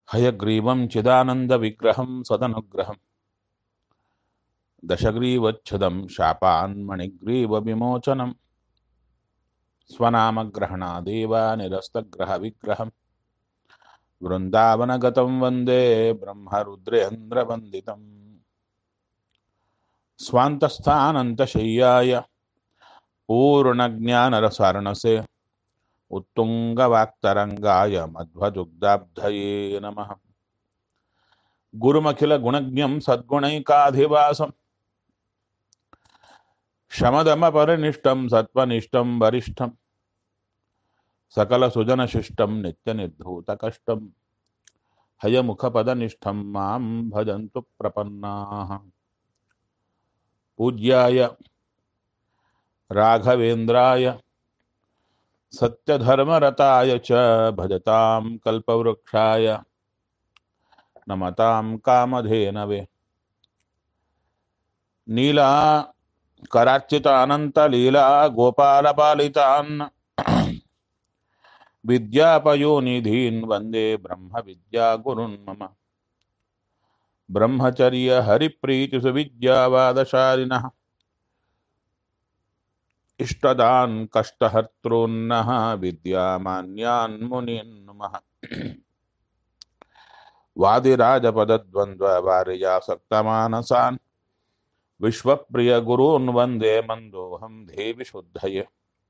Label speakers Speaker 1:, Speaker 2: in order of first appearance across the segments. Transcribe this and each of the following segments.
Speaker 1: హయగ్రీవం చిదానందవిగ్రహం సదనుగ్రహం దశగ్రీవచ్ఛుదం శాపాన్మణిగ్రీవవిమోచనం స్వనామగ్రహణాదేవ నిరస్తగ్రహవిగ్రహం బృందావనగతం వందే బ్రహ్మరుద్రేంద్రవందితం స్వాంతస్థానంతశయ్యాయ పూర్ణజ్ఞానరసారణసే उत्तुङ्गवाक्तरङ्गाय मध्वदुग्धाब्धये नमः गुरुमखिलगुणज्ञं सद्गुणैकाधिवासं शमदमपरिनिष्टं सत्त्वनिष्ठं वरिष्ठं सकलसुजनशिष्टं नित्यनिर्धूतकष्टं हयमुखपदनिष्ठं मां भजन्तु प्रपन्नाः पूज्याय राघवेन्द्राय सत्यधर्मरताय च भजतां कल्पवृक्षाय नमतां कामधेनवे नीला करार्चितानन्तलीला गोपालपालितान् विद्यापयोनिधीन् वन्दे ब्रह्मविद्यागुरुन् मम ब्रह्मचर्यहरिप्रीतिसुविद्यावादशालिनः इष्टदान् कष्टहर्तॄन्नः विद्यामान्यान् मुनीन् नुमः वादिराजपदद्वन्द्ववारिजासक्तमानसान् विश्वप्रियगुरून् वन्दे मन्दोऽहं देवि शुद्धये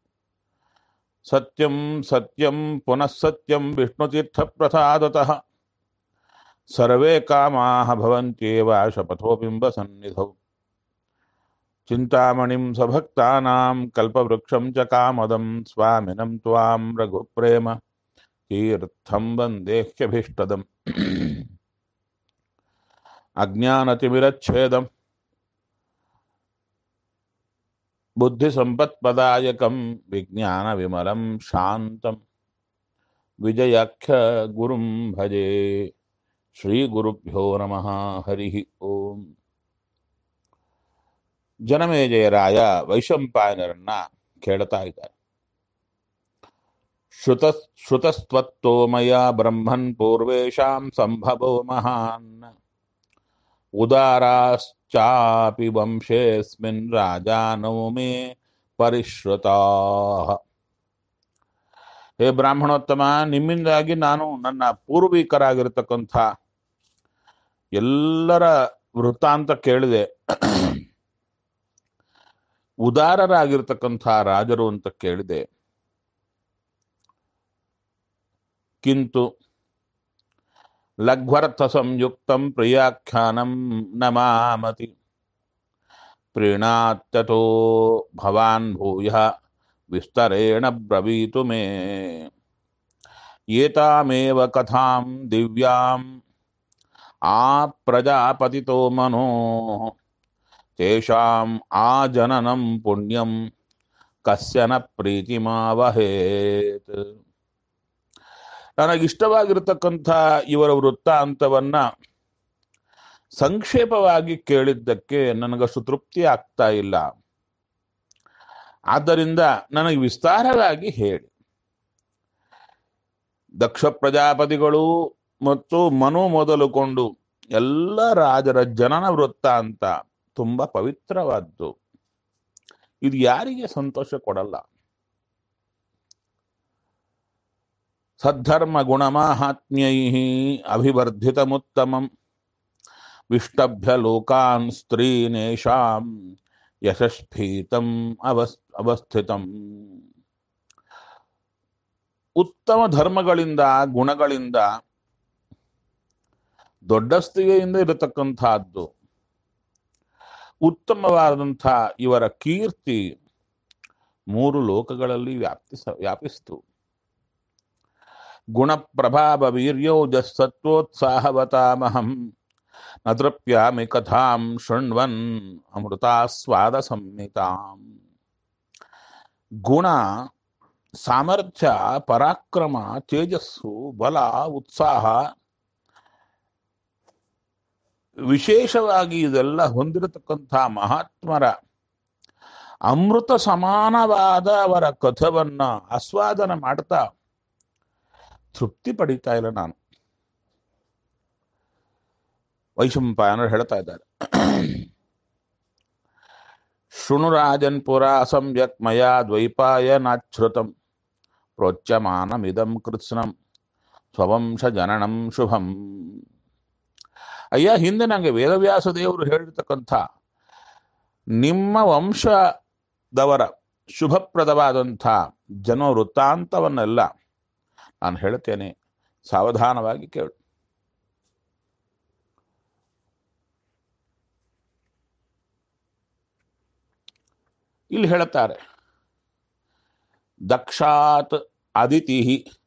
Speaker 1: सत्यं सत्यं पुनः सत्यं विष्णुतीर्थप्रसादतः सर्वे कामाः भवन्त्येव शपथोबिम्बसन्निधौ चिन्तामणिं सभक्तानां कल्पवृक्षं च कामदं स्वामिनं त्वां रघुप्रेम तीर्थं वन्देह्यभीष्टदम् अज्ञानतिमिरच्छेदं बुद्धिसम्पत्पदायकं विज्ञानविमलं शान्तं विजयाख्यगुरुं भजे श्रीगुरुभ्यो नमः हरिः ओम् ಜನಮೇಜಯರಾಯ ವೈಶಂಪಾಯನರನ್ನ ಕೇಳ್ತಾ ಇದ್ದಾರೆ ಶ್ರುತ ಶ್ರುತಸ್ತ್ವತ್ತೋ ಮಯ ಬ್ರಹ್ಮನ್ ಪೂರ್ವೇಶಾಂ ಸಂಭವೋ ಮಹಾನ್ ಉದಾರಾಶ್ಚಾಪಿ ವಂಶೇಸ್ಮಿನ್ ರಾಜಾನೋ ಮೇ ಪರಿಶ್ರುತಾ ಹೇ ಬ್ರಾಹ್ಮಣೋತ್ತಮ ನಿಮ್ಮಿಂದಾಗಿ ನಾನು ನನ್ನ ಪೂರ್ವಿಕರಾಗಿರ್ತಕ್ಕಂಥ ಎಲ್ಲರ ವೃತ್ತಾಂತ ಕೇಳಿದೆ ಉದಾರರಾಗಿರ್ತಕ್ಕಂಥ ರಾಜರು ಅಂತ ಕೇಳಿದೆ ಕಿಂತು ಲಘ್ವರ್ಥ ಸಂಯುಕ್ತಂ ಪ್ರಿಯಾಖ್ಯಾನಂ ನಮಾಮತಿ ಪ್ರೀಣಾತ್ಯತೋ ಭವಾನ್ ಭೂಯ ವಿಸ್ತರೇಣ ಬ್ರವೀತು ಮೇ ಏತಾಮೇವ ಕಥಾಂ ದಿವ್ಯಾಂ ಆ ಪ್ರಜಾಪತಿತೋ ಮನೋ ತೇಷಾಂ ಆಜನನಂ ಪುಣ್ಯಂ ಕಸ್ಯನ ಪ್ರೀತಿಮಾವಹೇತ್ ನನಗಿಷ್ಟವಾಗಿರತಕ್ಕಂಥ ಇವರ ವೃತ್ತಾಂತವನ್ನ ಸಂಕ್ಷೇಪವಾಗಿ ಕೇಳಿದ್ದಕ್ಕೆ ನನಗಷ್ಟು ತೃಪ್ತಿ ಆಗ್ತಾ ಇಲ್ಲ ಆದ್ದರಿಂದ ನನಗೆ ವಿಸ್ತಾರವಾಗಿ ಹೇಳಿ ದಕ್ಷ ಪ್ರಜಾಪತಿಗಳು ಮತ್ತು ಮನು ಮೊದಲುಕೊಂಡು ಎಲ್ಲ ರಾಜರ ಜನನ ವೃತ್ತಾಂತ ತುಂಬಾ ಪವಿತ್ರವಾದ್ದು ಇದು ಯಾರಿಗೆ ಸಂತೋಷ ಕೊಡಲ್ಲ ಸದ್ಧರ್ಮ ಗುಣಮಾಹಾತ್ಮ್ಯೈ ಅಭಿವರ್ಧಿತಮುತ್ತಮಂ ವಿಷ್ಟಭ್ಯ ಲೋಕಾನ್ ಸ್ತ್ರೀನೇಷಾಂ ಯಶಸ್ಫೀತಂ ಅವಸ್ ಅವಸ್ಥಿತಂ ಉತ್ತಮ ಧರ್ಮಗಳಿಂದ ಗುಣಗಳಿಂದ ದೊಡ್ಡಸ್ತಿಗೆಯಿಂದ ಇರತಕ್ಕಂಥದ್ದು ಉತ್ತಮವಾದಂಥ ಇವರ ಕೀರ್ತಿ ಮೂರು ಲೋಕಗಳಲ್ಲಿ ವ್ಯಾಪ್ತಿಸ ವ್ಯಾಪಿಸ್ತು ಗುಣಪ್ರಭಾವ ವೀರ್ಯೋಜ ಸತ್ವೋತ್ಸಾಹವತಾಮಹಂ ನ ತೃಪ್ಯಾಮಿ ಕಥಾಂ ಶೃಣ್ವನ್ ಅಮೃತಾಸ್ವಾದ ಸಂಹಿತಾಂ ಗುಣ ಸಾಮರ್ಥ್ಯ ಪರಾಕ್ರಮ ತೇಜಸ್ಸು ಬಲ ಉತ್ಸಾಹ ವಿಶೇಷವಾಗಿ ಇದೆಲ್ಲ ಹೊಂದಿರತಕ್ಕಂಥ ಮಹಾತ್ಮರ ಅಮೃತ ಸಮಾನವಾದ ಅವರ ಕಥವನ್ನ ಆಸ್ವಾದನ ಮಾಡ್ತಾ ತೃಪ್ತಿ ಪಡಿತಾ ಇಲ್ಲ ನಾನು ವೈಶಂಪಾಯನರು ಹೇಳ್ತಾ ಇದ್ದಾರೆ ಶೃಣುರಾಜನ್ ಪುರ ಅಸಂಯಕ್ ಮಯಾ ದ್ವೈಪಾಯನಾಚ್ಛ್ರುತಂ ಪ್ರೋಚ್ಯಮಾನಮಿದಂ ಕೃತ್ಸ್ನಂ ಸ್ವವಂಶ ಜನನಂ ಶುಭಂ ಅಯ್ಯ ಹಿಂದೆ ನನಗೆ ವೇದವ್ಯಾಸ ದೇವರು ಹೇಳಿರ್ತಕ್ಕಂಥ ನಿಮ್ಮ ವಂಶದವರ ಶುಭಪ್ರದವಾದಂಥ ಜನ ವೃತ್ತಾಂತವನ್ನೆಲ್ಲ ನಾನು ಹೇಳ್ತೇನೆ ಸಾವಧಾನವಾಗಿ ಕೇಳು ಇಲ್ಲಿ ಹೇಳುತ್ತಾರೆ ದಕ್ಷಾತ್ ಅದಿತಿ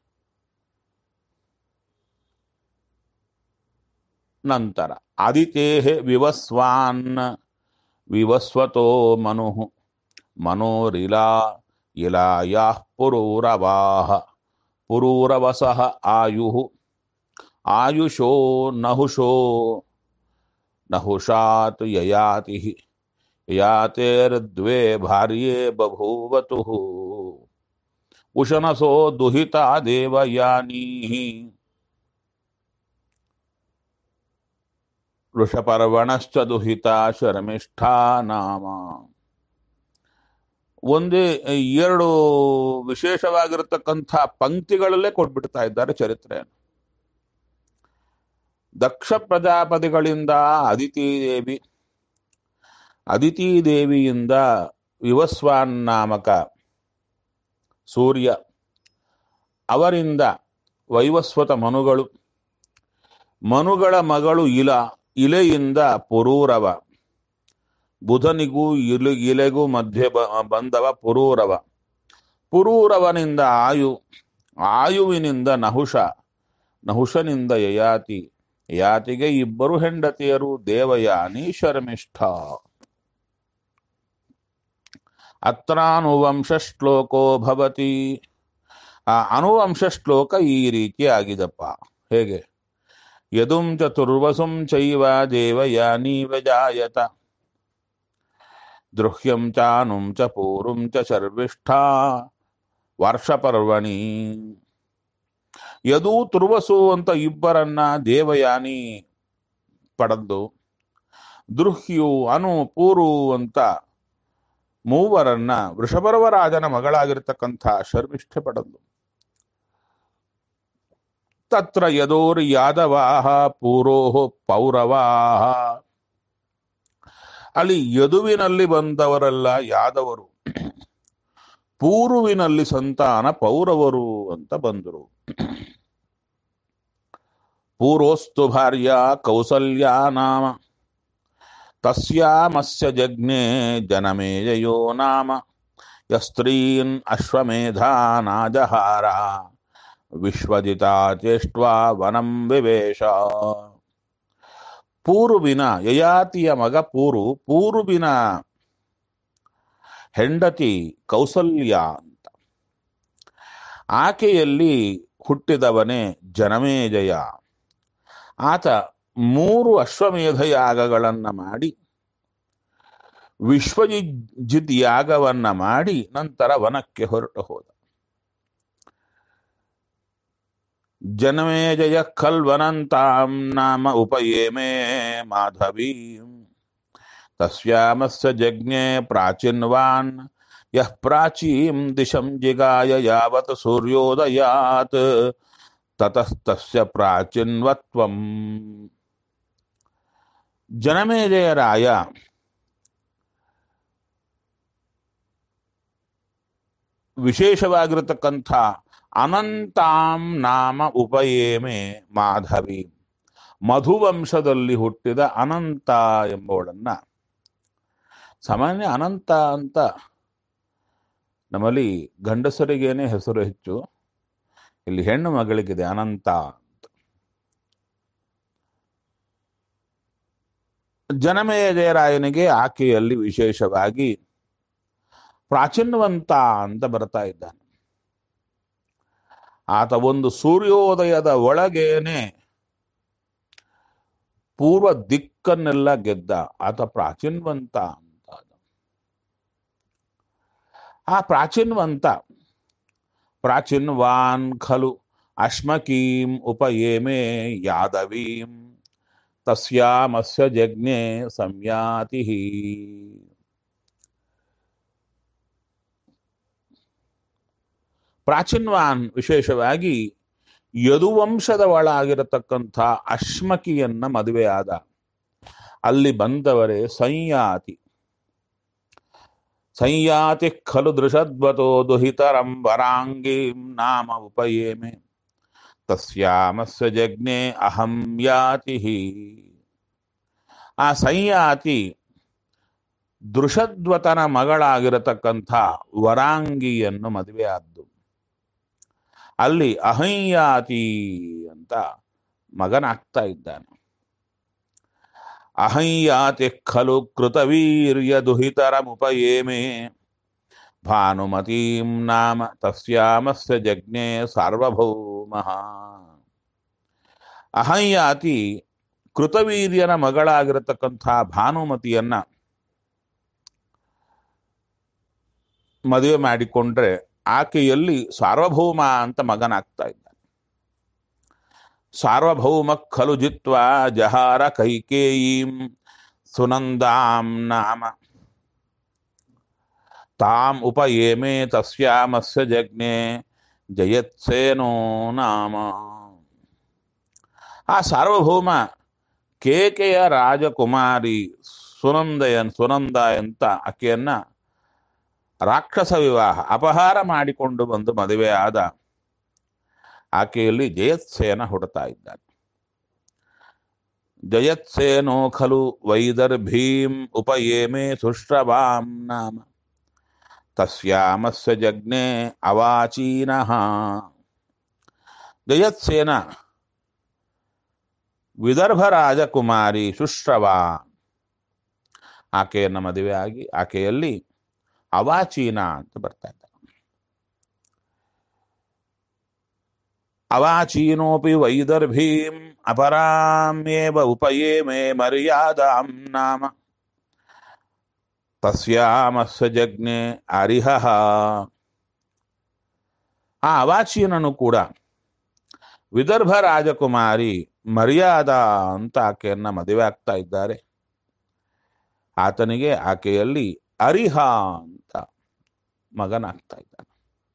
Speaker 1: ನಂತರ ಅದಿತೇ ವಿವಸ್ವಾನ್ ವಿವಸ್ವತೋ ಮನು ಮನೋರಿಲಾ ಇಲಾಯಾ ಪುರೂರವಾಹ ಪುರೂರವಸಃ ಆಯು ಆಯುಷೋ ನಹುಷೋ ನಹುಷಾತ್ ಯಯಾತಿ ಯಾತೇರ್ದ್ವೇ ಭಾರ್ಯೇ ಬಭೂವತು ಉಶನಸೋ ದುಹಿತಾ ದೇವಯಾನೀ ವೃಷಪರ್ವಣಶ್ಚ ದುಹಿತಾ ಶರ್ಮಿಷ್ಠಾ ನಾಮ ಒಂದೇ ಎರಡು ವಿಶೇಷವಾಗಿರತಕ್ಕಂಥ ಪಂಕ್ತಿಗಳಲ್ಲೇ ಕೊಟ್ಬಿಡ್ತಾ ಇದ್ದಾರೆ ಚರಿತ್ರೆಯನ್ನು ದಕ್ಷ ಪ್ರಜಾಪತಿಗಳಿಂದ ಅದಿತಿ ದೇವಿ ಅದಿತಿ ದೇವಿಯಿಂದ ವಿವಸ್ವಾನ್ ನಾಮಕ ಸೂರ್ಯ ಅವರಿಂದ ವೈವಸ್ವತ ಮನುಗಳು ಮನುಗಳ ಮಗಳು ಇಲ ಇಲೆಯಿಂದ ಪುರೂರವ ಬುಧನಿಗೂ ಇಲು ಇಲೆಗೂ ಮಧ್ಯೆ ಬ- ಬಂದವ ಪುರೂರವ ಪುರೂರವನಿಂದ ಆಯು ಆಯುವಿನಿಂದ ನಹುಷ ನಹುಷನಿಂದ ಯಯಾತಿ ಯಯಾತಿಗೆ ಇಬ್ಬರು ಹೆಂಡತಿಯರು ದೇವಯಾನಿ ಶರ್ಮಿಷ್ಠ ಅತ್ರಾನುವಂಶ ಶ್ಲೋಕೋ ಭವತಿ ಆ ಅನುವಂಶ ಶ್ಲೋಕ ಈ ರೀತಿ ಆಗಿದಪ್ಪ ಹೇಗೆ ಯದುಂ ಚತುರ್ವಸುಂ ಚೈವ ದೇವಯಾನೀವ ಜಾಯತ ದೃಹ್ಯಂ ಚಾನುಂ ಚ ಪೂರುಂ ಚ ಶರ್ವಿಷ್ಠಾ ವರ್ಷಪರ್ವಣಿ ಯದು ತುರ್ವಸು ಅಂತ ಇಬ್ಬರನ್ನ ದೇವಯಾನಿ ಪಡೆದು ದೃಹ್ಯು ಅನು ಪೂರು ಅಂತ ಮೂವರನ್ನ ವೃಷಭರ್ವರಾಜನ ಮಗಳಾಗಿರ್ತಕ್ಕಂಥ ಶರ್ಮಿಷ್ಠೆ ಪಡೆದು ತತ್ರ ಯದೋರ್ ಯಾದವಾಹ ಪೂರೋ ಪೌರವಾಹ ಅಲ್ಲಿ ಯದುವಿನಲ್ಲಿ ಬಂದವರೆಲ್ಲ ಯಾದವರು ಪೂರ್ವಿನಲ್ಲಿ ಸಂತಾನ ಪೌರವರು ಅಂತ ಬಂದರು ಪೂರ್ವಸ್ತು ಭಾರ್ಯ ಕೌಸಲ್ಯ ನಾಮ ತಸ್ಯಾಮಸ್ಯ ಜಜ್ಞೆ ಜನಮೇಜಯೋ ನಾಮ ಯಸ್ತ್ರೀನ್ ಅಶ್ವಮೇಧಾನಾಜಹಾರ ವಿಶ್ವಜಿತಾ ಚೇಷ್ಟ್ವಾ ವನಂ ವಿವೇಶ ಪೂರ್ವಿನ ಯಯಾತಿಯ ಮಗ ಪೂರು ಪೂರ್ವಿನ ಹೆಂಡತಿ ಕೌಸಲ್ಯ ಅಂತ ಆಕೆಯಲ್ಲಿ ಹುಟ್ಟಿದವನೇ ಜನಮೇಜಯ ಆತ ಮೂರು ಅಶ್ವಮೇಧ ಯಾಗಗಳನ್ನ ಮಾಡಿ ವಿಶ್ವಜಿತ್ ಯಾಗವನ್ನ ಮಾಡಿ ನಂತರ ವನಕ್ಕೆ ಹೊರಟು ಹೋದ ಜನಮೇಜಯ ಖಲ್ವನಂತಾಂ ನಾಮ ಉಪಯೇಮೇ ಮಾಧವೀಂ ತಸ್ಯಾಮಸ್ಯ ಜಜ್ಞೆ ಪ್ರಾಚೀನ್ವಾನ್ ಯಃ ಪ್ರಾಚೀಂ ದಿಶಂ ಜಿಗಾಯ ಯಾವತ್ ಸೂರ್ಯೋದಯಾತ್ ತತಸ್ತಸ್ಯ ಪ್ರಾಚೀನ್ವತ್ವಂ ಜನಮೇಜಯರಾಯ ವಿಶೇಷವಾಗಿರತಕ್ಕಂಥ ಅನಂತಾಂ ನಾಮ ಉಪಯೇಮೆ ಮಾಧವಿ ಮಧುವಂಶದಲ್ಲಿ ಹುಟ್ಟಿದ ಅನಂತ ಎಂಬುವಳನ್ನ ಸಾಮಾನ್ಯ ಅನಂತ ಅಂತ ನಮ್ಮಲ್ಲಿ ಗಂಡಸರಿಗೇನೆ ಹೆಸರು ಹೆಚ್ಚು ಇಲ್ಲಿ ಹೆಣ್ಣು ಮಗಳಿಗಿದೆ ಅನಂತ ಅಂತ ಜನಮೇಜಯರಾಯನಿಗೆ ಆಕೆಯಲ್ಲಿ ವಿಶೇಷವಾಗಿ ಪ್ರಾಚೀನವಂತ ಅಂತ ಬರ್ತಾ ಇದ್ದಾನೆ ಆತ ಒಂದು ಸೂರ್ಯೋದಯದ ಒಳಗೇನೆ ಪೂರ್ವ ದಿಕ್ಕನ್ನೆಲ್ಲ ಗೆದ್ದ ಆತ ಪ್ರಾಚೀನ್ವಂತ ಅಂತ ಆದ. ಆ ಪ್ರಾಚೀನ್ವಂತ ಪ್ರಾಚೀನ್ವಾನ್ ಖಲು ಅಶ್ಮಕೀಂ ಉಪಯೇಮೆ ಯಾದವೀಂ ತಸ್ಯಾಮಸ್ಯ ಜಜ್ಞೆ ಸಂಯಾತಿ ಪ್ರಾಚೀನ್ವಾನ್ ವಿಶೇಷವಾಗಿ ಯದುವಂಶದ ಒಳಗಿರತಕ್ಕಂಥ ಅಶ್ಮಕಿಯನ್ನ ಮದುವೆಯಾದ ಅಲ್ಲಿ ಬಂದವರೇ ಸಂಯಾತಿ ಸಂಯಾತಿ ಖಲು ದೃಷದ್ವತೋ ದುಹಿತರಂ ವರಾಂಗೀಂ ನಾಮ ಉಪಯೇಮೆ ತಸ್ಯಾಮಸ್ಯ ಜಜ್ಞೆ ಅಹಂ ಯಾತಿ ಆ ಸಂಯಾತಿ ದೃಷದ್ವತನ ಮಗಳಾಗಿರತಕ್ಕಂಥ ವರಾಂಗಿಯನ್ನು ಮದುವೆಯಾದ್ದು ಅಲ್ಲಿ ಅಹಂಯಾತಿ ಅಂತ ಮಗನಾಗ್ತಾ ಇದ್ದಾನೆ ಅಹಂಯಾತಿ ಖಲು ಕೃತವೀರ್ಯ ದುಹಿತರಮುಪಯೇಮೆ ಭಾನುಮತೀಂ ನಾಮ ತಸ್ಯಾಮಸ್ಯ ಜಜ್ಞೆ ಸಾರ್ವಭೌಮ ಅಹಂಯಾತಿ ಕೃತವೀರ್ಯನ ಮಗಳಾಗಿರತಕ್ಕಂಥ ಭಾನುಮತಿಯನ್ನ ಮದುವೆ ಮಾಡಿಕೊಂಡ್ರೆ ಆಕೆಯಲ್ಲಿ ಸಾರ್ವಭೌಮ ಅಂತ ಮಗನಾಗ್ತಾ ಇದ್ದಾನೆ ಸಾರ್ವಭೌಮ ಖಲು ಜಿತ್ವ ಜಹಾರ ಕೈಕೇಯೀಂ ಸುನಂದಾಂ ನಾಮ ತಾಂ ಉಪಯೇಮೆ ತಸ್ಯಾಮಸ್ಯ ಜಜ್ಞೆ ಜಯತ್ಸೇನೋ ನಾಮ ಆ ಸಾರ್ವಭೌಮ ಕೇಕೆಯ ರಾಜಕುಮಾರಿ ಸುನಂದಯನ್ ಸುನಂದ ಅಂತ ಆಕೆಯನ್ನ ರಾಕ್ಷಸ ವಿವಾಹ ಅಪಹಾರ ಮಾಡಿಕೊಂಡು ಬಂದು ಮದುವೆಯಾದ ಆಕೆಯಲ್ಲಿ ಜಯತ್ಸೇನ ಹುಡುತ್ತಾ ಇದ್ದಾನೆ ಜಯತ್ಸೇನೋ ಖಲು ವೈದರ್ಭೀಂ ಉಪಯೇಮೆ ಸುಶ್ರವಾಂ ನಾಮ ತಸ್ಯಾಮಸ್ಯ ಜಜ್ಞೆ ಅವಾಚೀನಃ ಜಯತ್ಸೇನ ವಿದರ್ಭ ರಾಜಕುಮಾರಿ ಶುಶ್ರವ ಆಕೆಯನ್ನು ಮದುವೆಯಾಗಿ ಆಕೆಯಲ್ಲಿ ಅವಾಚೀನ ಅಂತ ಬರ್ತಾ ಇದ್ದ ಅವಾಚೀನೋಪಿ ವೈದರ್ಭೀಂ ಅಪರಾಮೇವ ಉಪಯೇಮೆ ಮರ್ಯಾದಾಂ ನಾಮ ತಸ್ಯಾಮಸ್ಯ ಜಜ್ಞೆ ಅರಿಹ ಆ ಅವಾಚೀನನು ಕೂಡ ವಿದರ್ಭ ರಾಜಕುಮಾರಿ ಮರ್ಯಾದ ಅಂತ ಆಕೆಯನ್ನ ಮದುವೆ ಆಗ್ತಾ ಇದ್ದಾರೆ ಆತನಿಗೆ ಆಕೆಯಲ್ಲಿ ಅರಿಹ ಅಂತ ಮಗನಾಗ್ತಾ ಇದ್ದಾನೆ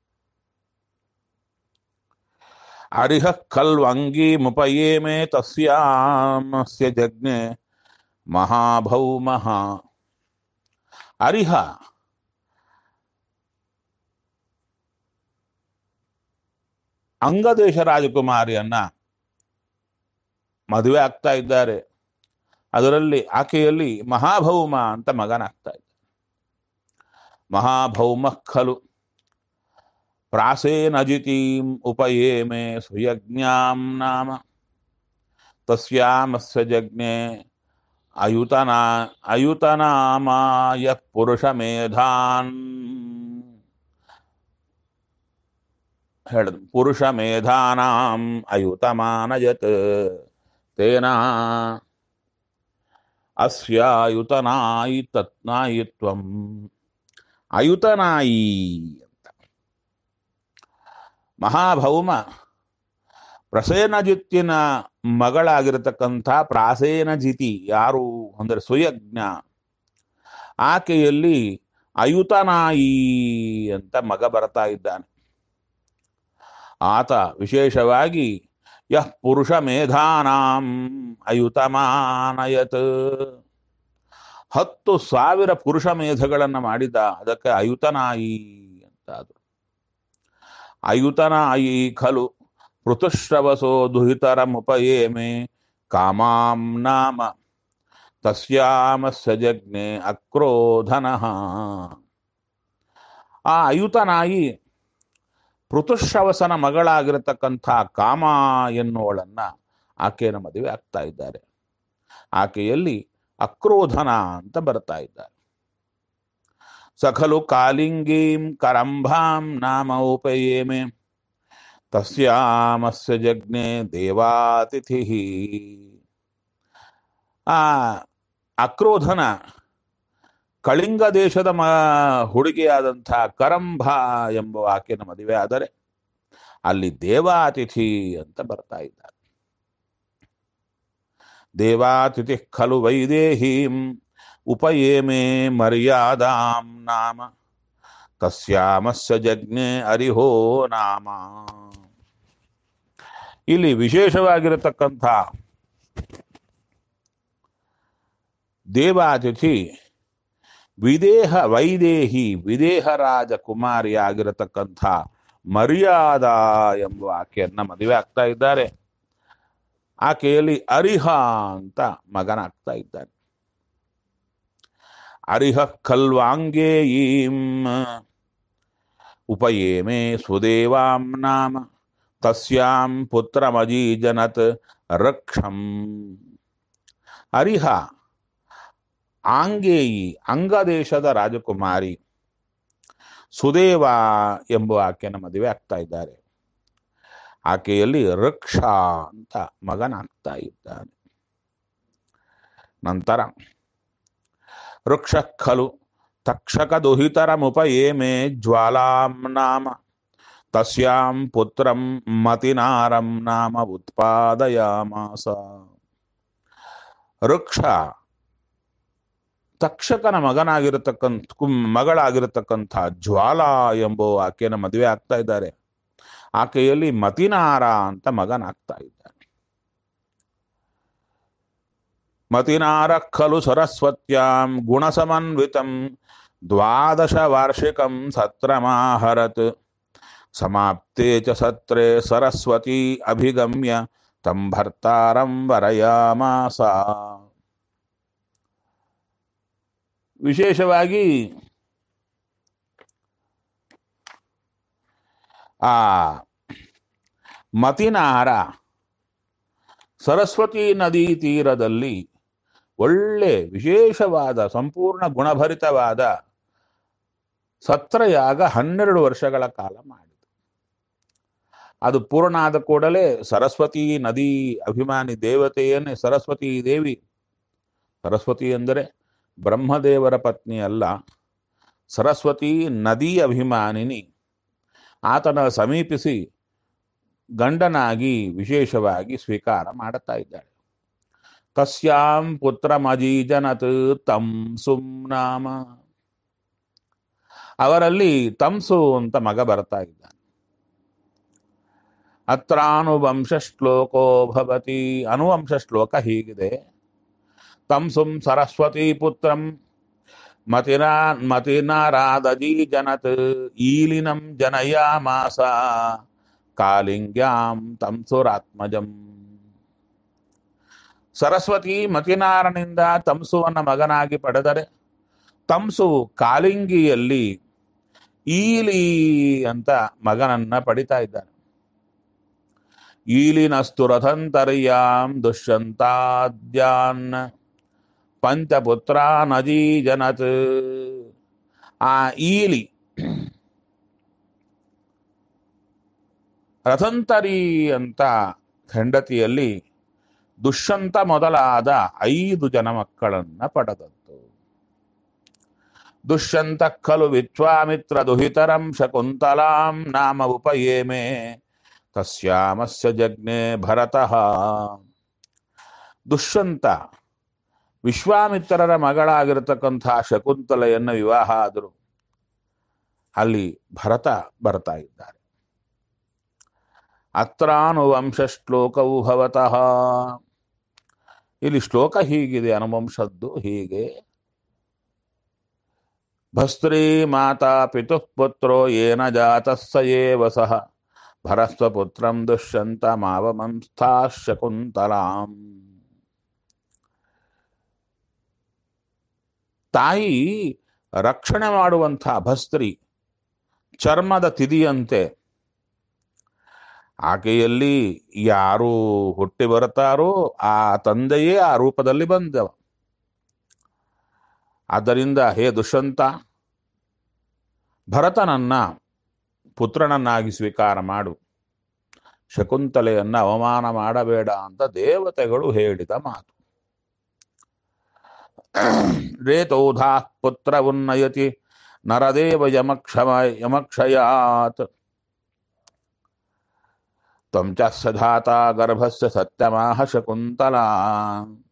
Speaker 1: ಅರಿಹ ಖಲ್ವಂಗಿ ಮುಪಯೇಮೆ ತಸ್ಯಾಮಸ್ಯ ಜಜ್ಞೆ ಮಹಾಭೌಮಃ ಅರಿಹ ಅಂಗದೇಶ ರಾಜಕುಮಾರಿಯನ್ನ ಮದುವೆ ಆಗ್ತಾ ಇದ್ದಾರೆ ಅದರಲ್ಲಿ ಆಕೆಯಲ್ಲಿ ಮಹಾಭೌಮ ಅಂತ ಮಗನಾಗ್ತಾ ಇದ್ದ ಮಹಾಭೌಮ ಖಲು ಪ್ರಾಸೇನಜಿತೀಂ ಉಪಯೇಮೆ ಸುಯಜ್ಞಾಂ ನಾಮ ತಸ್ಯಾಮಸ್ಯ ಜಜ್ಞೆ ಅಯುತನಾ ಅಯುತನಾಮಾಯ ಪುರುಷ ಮೇಧಾನ್ ಹೇಳಿದ್ರು ಪುರುಷ ಮೇಧಾನಾಂ ಅಯುತಮಾನಯತ್ ತೇನ ಅಸ್ಯಾಯುತನಾಯಿ ತತ್ನಾಯಿತ್ವಂ ಅಯುತನಾಯಿ ಅಂತ ಮಹಾಭೌಮ ಪ್ರಸೇನಜಿತ್ತಿನ ಮಗಳಾಗಿರತಕ್ಕಂಥ ಪ್ರಾಸೇನಜಿತಿ ಯಾರು ಅಂದರೆ ಸುಯಜ್ಞ ಆಕೆಯಲ್ಲಿ ಅಯುತನಾಯಿ ಅಂತ ಮಗ ಬರ್ತಾ ಇದ್ದಾನೆ ಆತ ವಿಶೇಷವಾಗಿ ಯಃ ಪುರುಷ ಮೇಧಾನಾಂ ಅಯುತಮಾನಯತ್ ಹತ್ತು ಸಾವಿರ ಪುರುಷ ಮೇಧಗಳನ್ನು ಮಾಡಿದ ಅದಕ್ಕೆ ಅಯುತನಾಯಿ ಅಂತ ಅದು ಅಯುತನಾಯಿ ಖಲು ಪೃಥುಶ್ರವಸೋ ದುಹಿತರಮುಪಯೇಮೆ ಕಾಮಾಂ ನಾಮ ತಸ್ಯಾಮಸ್ಯ ಜಜ್ಞೆ ಅಕ್ರೋಧನಃ ಆ ಅಯುತನಾಯಿ ಪೃಥುಶ್ರವಸನ ಮಗಳಾಗಿರತಕ್ಕಂಥ ಕಾಮ ಎನ್ನುವಳನ್ನ ಆಕೆಯನ್ನು ಮದುವೆ ಆಗ್ತಾ ಇದ್ದಾರೆ ಆಕೆಯಲ್ಲಿ ಅಕ್ರೋಧನ ಅಂತ ಬರ್ತಾ ಇದ್ದಾರೆ ಸಖಲು ಕಾಲಿಂಗೀಂ ಕರಂಭಾಂ ನಾಮ ಉಪಯೇಮೆ ತಸ್ಯಾಮಸ್ಯ ಜಜ್ಞೆ ದೇವಾತಿಥಿ ಆ ಅಕ್ರೋಧನ ಕಳಿಂಗ ದೇಶದ ಮ ಹುಡುಗಿಯಾದಂಥ ಕರಂಭ ಎಂಬ ಆಕೆಯನ್ನು ಮದುವೆ ಆದರೆ ಅಲ್ಲಿ ದೇವಾತಿಥಿ ಅಂತ ಬರ್ತಾ ಇದ್ದಾರೆ ದೇವಾತಿಥಿ ಖಲು ವೈದೇಹೀಂ ಉಪಯೇಮೆ ಮರ್ಯಾದಾಂ ನಾಮ ತಸ್ಯಾಮಸ್ಯ ಜಜ್ಞೆ ಅರಿಹೋ ನಾಮ ಇಲ್ಲಿ ವಿಶೇಷವಾಗಿರತಕ್ಕಂಥ ದೇವಾತಿಥಿ ವಿದೇಹ ವೈದೇಹಿ ವಿದೇಹ ರಾಜಕುಮಾರಿಯಾಗಿರತಕ್ಕಂಥ ಮರ್ಯಾದ ಎಂಬ ಆಕೆಯನ್ನ ಮದುವೆ ಆಗ್ತಾ ಇದ್ದಾರೆ ಆಕೆಯಲ್ಲಿ ಅರಿಹ ಅಂತ ಮಗನಾಗ್ತಾ ಇದ್ದಾನೆ ಅರಿಹ ಖಲ್ವಾಂಗೇಯೀಂ ಉಪಯೇಮೆ ಸುದೇವಾಂ ನಾಮ ತಸ್ಯಾಂ ಪುತ್ರಮಜೀಜನತ್ ರಕ್ಷಂ ಅರಿಹ ಆಂಗೇಯಿ ಅಂಗದೇಶದ ರಾಜಕುಮಾರಿ ಸುದೇವ ಎಂಬ ಆಕೆನ ಮದುವೆ ಆಗ್ತಾ ಇದ್ದಾರೆ ಆಕೆಯಲ್ಲಿ ವೃಕ್ಷ ಅಂತ ಮಗನಾಗ್ತಾ ಇದ್ದಾನೆ ನಂತರ ವೃಕ್ಷ ಖಲು ತಕ್ಷಕ ದುಹಿತರಮುಪಯೇಮೆ ಜ್ವಾಲಾಂ ನಾಮ ತಸ್ಯಾಂ ಪುತ್ರಂ ಮತಿನಾರಂ ನಾಮ ಉತ್ಪಾದಯಾಮಾಸ ವೃಕ್ಷ ತಕ್ಷಕನ ಮಗನಾಗಿರತಕ್ಕಂಥ ಕುಂ- ಮಗಳಾಗಿರತಕ್ಕಂಥ ಜ್ವಾಲಾ ಎಂಬ ಆಕೆನ ಮದುವೆ ಆಗ್ತಾ ಇದ್ದಾರೆ ಆಕೆಯಲ್ಲಿ ಮತಿನಾರ ಅಂತ ಮಗನಾಗ್ತಾ ಇದ್ದಾನೆ ಮತಿನಾರ ಖಲು ಸರಸ್ವತ್ಯಾಂ ಗುಣಸಮನ್ವಿತಂ ದ್ವಾದಶ ವಾರ್ಷಿಕಂ ಸತ್ರಮಾಹರತ್ ಸಮಾಪ್ತೆ ಚ ಸತ್ರೆ ಸರಸ್ವತಿ ಅಭಿಗಮ್ಯ ತಂ ಭರ್ತಾರಂ ವರಯಾಮಾಸ ವಿಶೇಷವಾಗಿ ಆ ಮತಿನಾರ ಸರಸ್ವತಿ ನದಿ ತೀರದಲ್ಲಿ ಒಳ್ಳೆ ವಿಶೇಷವಾದ ಸಂಪೂರ್ಣ ಗುಣಭರಿತವಾದ ಸತ್ರಯಾಗ ಹನ್ನೆರಡು ವರ್ಷಗಳ ಕಾಲ ಮಾಡಿತು ಅದು ಪೂರ್ಣ ಆದ ಕೂಡಲೇ ಸರಸ್ವತಿ ನದಿ ಅಭಿಮಾನಿ ದೇವತೆಯನ್ನೇ ಸರಸ್ವತಿ ದೇವಿ ಸರಸ್ವತಿ ಎಂದರೆ ಬ್ರಹ್ಮದೇವರ ಪತ್ನಿ ಅಲ್ಲ ಸರಸ್ವತಿ ನದಿ ಅಭಿಮಾನಿನಿ ಆತನ ಸಮೀಪಿಸಿ ಗಂಡನಾಗಿ ವಿಶೇಷವಾಗಿ ಸ್ವೀಕಾರ ಮಾಡುತ್ತಾ ಇದ್ದಾಳೆ ತಸ್ಯಾಂ ಪುತ್ರಮಜೀಜನತ್ ತಂಸುಂ ನಾಮ ಅವರಲ್ಲಿ ತಂಸು ಅಂತ ಮಗ ಬರ್ತಾ ಇದ್ದಾನೆ ಅತ್ರಾನುವಂಶ ಶ್ಲೋಕೋ ಭವತಿ ಅನುವಂಶ ಶ್ಲೋಕ ಹೀಗಿದೆ ತಂಸುಂ ಸರಸ್ವತಿ ಪುತ್ರಂ ಮತಿನಾ ಮತಿನಾರಾದಜಿ ಜನತ್ ಈಲಿನಂ ಜನಯಾಮಾಸ ಕಾಲಿಂಗ್ಯಾಂ ತಂಸುರಾತ್ಮಜಂ ಸರಸ್ವತಿ ಮತಿನಾರನಿಂದ ತಂಸುವನ್ನ ಮಗನಾಗಿ ಪಡೆದರೆ ತಂಸು ಕಾಲಿಂಗಿಯಲ್ಲಿ ಈಲಿ ಅಂತ ಮಗನನ್ನ ಪಡಿತಾ ಇದ್ದಾನೆ ಈಲಿನಸ್ತು ರಥಂತರ್ಯಾಂ ದುಷ್ಯಂತಾದ್ಯಾನ್ ಪಂಚಪುತ್ರ ನಜೀ ಜನತ್ ಆ ಈಲಿ ರಥಂತರಿ ಅಂತ ಹೆಂಡತಿಯಲ್ಲಿ ದುಷ್ಯಂತ ಮೊದಲಾದ ಐದು ಜನ ಮಕ್ಕಳನ್ನ ಪಡೆದದ್ದು ದುಷ್ಯಂತ ಖಲು ವಿಶ್ವಾಮಿತ್ರ ದುಹಿತರಂ ಶಕುಂತಲಾಂ ನಾಮ ಉಪಯೇಮೆ ತಸ್ಯಾಮಸ್ಯ ಜಜ್ಞೆ ಭರತಃ ದುಷ್ಯಂತ ವಿಶ್ವಾಮಿತ್ರರ ಮಗಳಾಗಿರತಕ್ಕಂಥ ಶಕುಂತಲೆಯನ್ನು ವಿವಾಹ ಆದರು ಅಲ್ಲಿ ಭರತ ಬರ್ತಾ ಇದ್ದಾರೆ ಅತ್ರಾನುವಂಶ ಶ್ಲೋಕವು ಭವತಃ ಇಲ್ಲಿ ಶ್ಲೋಕ ಹೀಗಿದೆ ಅನುವಂಶದ್ದು ಹೀಗೆ ಭಸ್ತ್ರೀ ಮಾತಾ ಪಿತುಃ ಪುತ್ರೋ ಏನ ಜಾತಃ ಸ ಏವ ಸಹ ಭರಸ್ವಪುತ್ರಂ ದುಷ್ಯಂತ ಮಾವಮಂಸ್ಥಾ ಶಕುಂತಲಾಂ ತಾಯಿ ರಕ್ಷಣೆ ಮಾಡುವಂಥ ಭಸ್ತ್ರಿ ಚರ್ಮದ ತಿದಿಯಂತೆ ಆಕೆಯಲ್ಲಿ ಯಾರು ಹುಟ್ಟಿ ಬರುತ್ತಾರೋ ಆ ತಂದೆಯೇ ಆ ರೂಪದಲ್ಲಿ ಬಂದವ ಆದ್ದರಿಂದ ಹೇ ದುಷ್ಯಂತ ಭರತನನ್ನ ಪುತ್ರನನ್ನಾಗಿ ಸ್ವೀಕಾರ ಮಾಡು ಶಕುಂತಲೆಯನ್ನ ಅವಮಾನ ಮಾಡಬೇಡ ಅಂತ ದೇವತೆಗಳು ಹೇಳಿದ ಮಾತು ರೇತೌಧಾ ಪುತ್ರ ಉನ್ನಯತಿ ನರದೇವ ಯಮಕ್ಷಮ ಯಮಕ್ಷಯಾತ್ ತ್ವಂ ಚ ಸಧಾತ ಗರ್ಭಸ್ಯ ಸತ್ಯಮಾಹ ಶಕುಂತಲಾ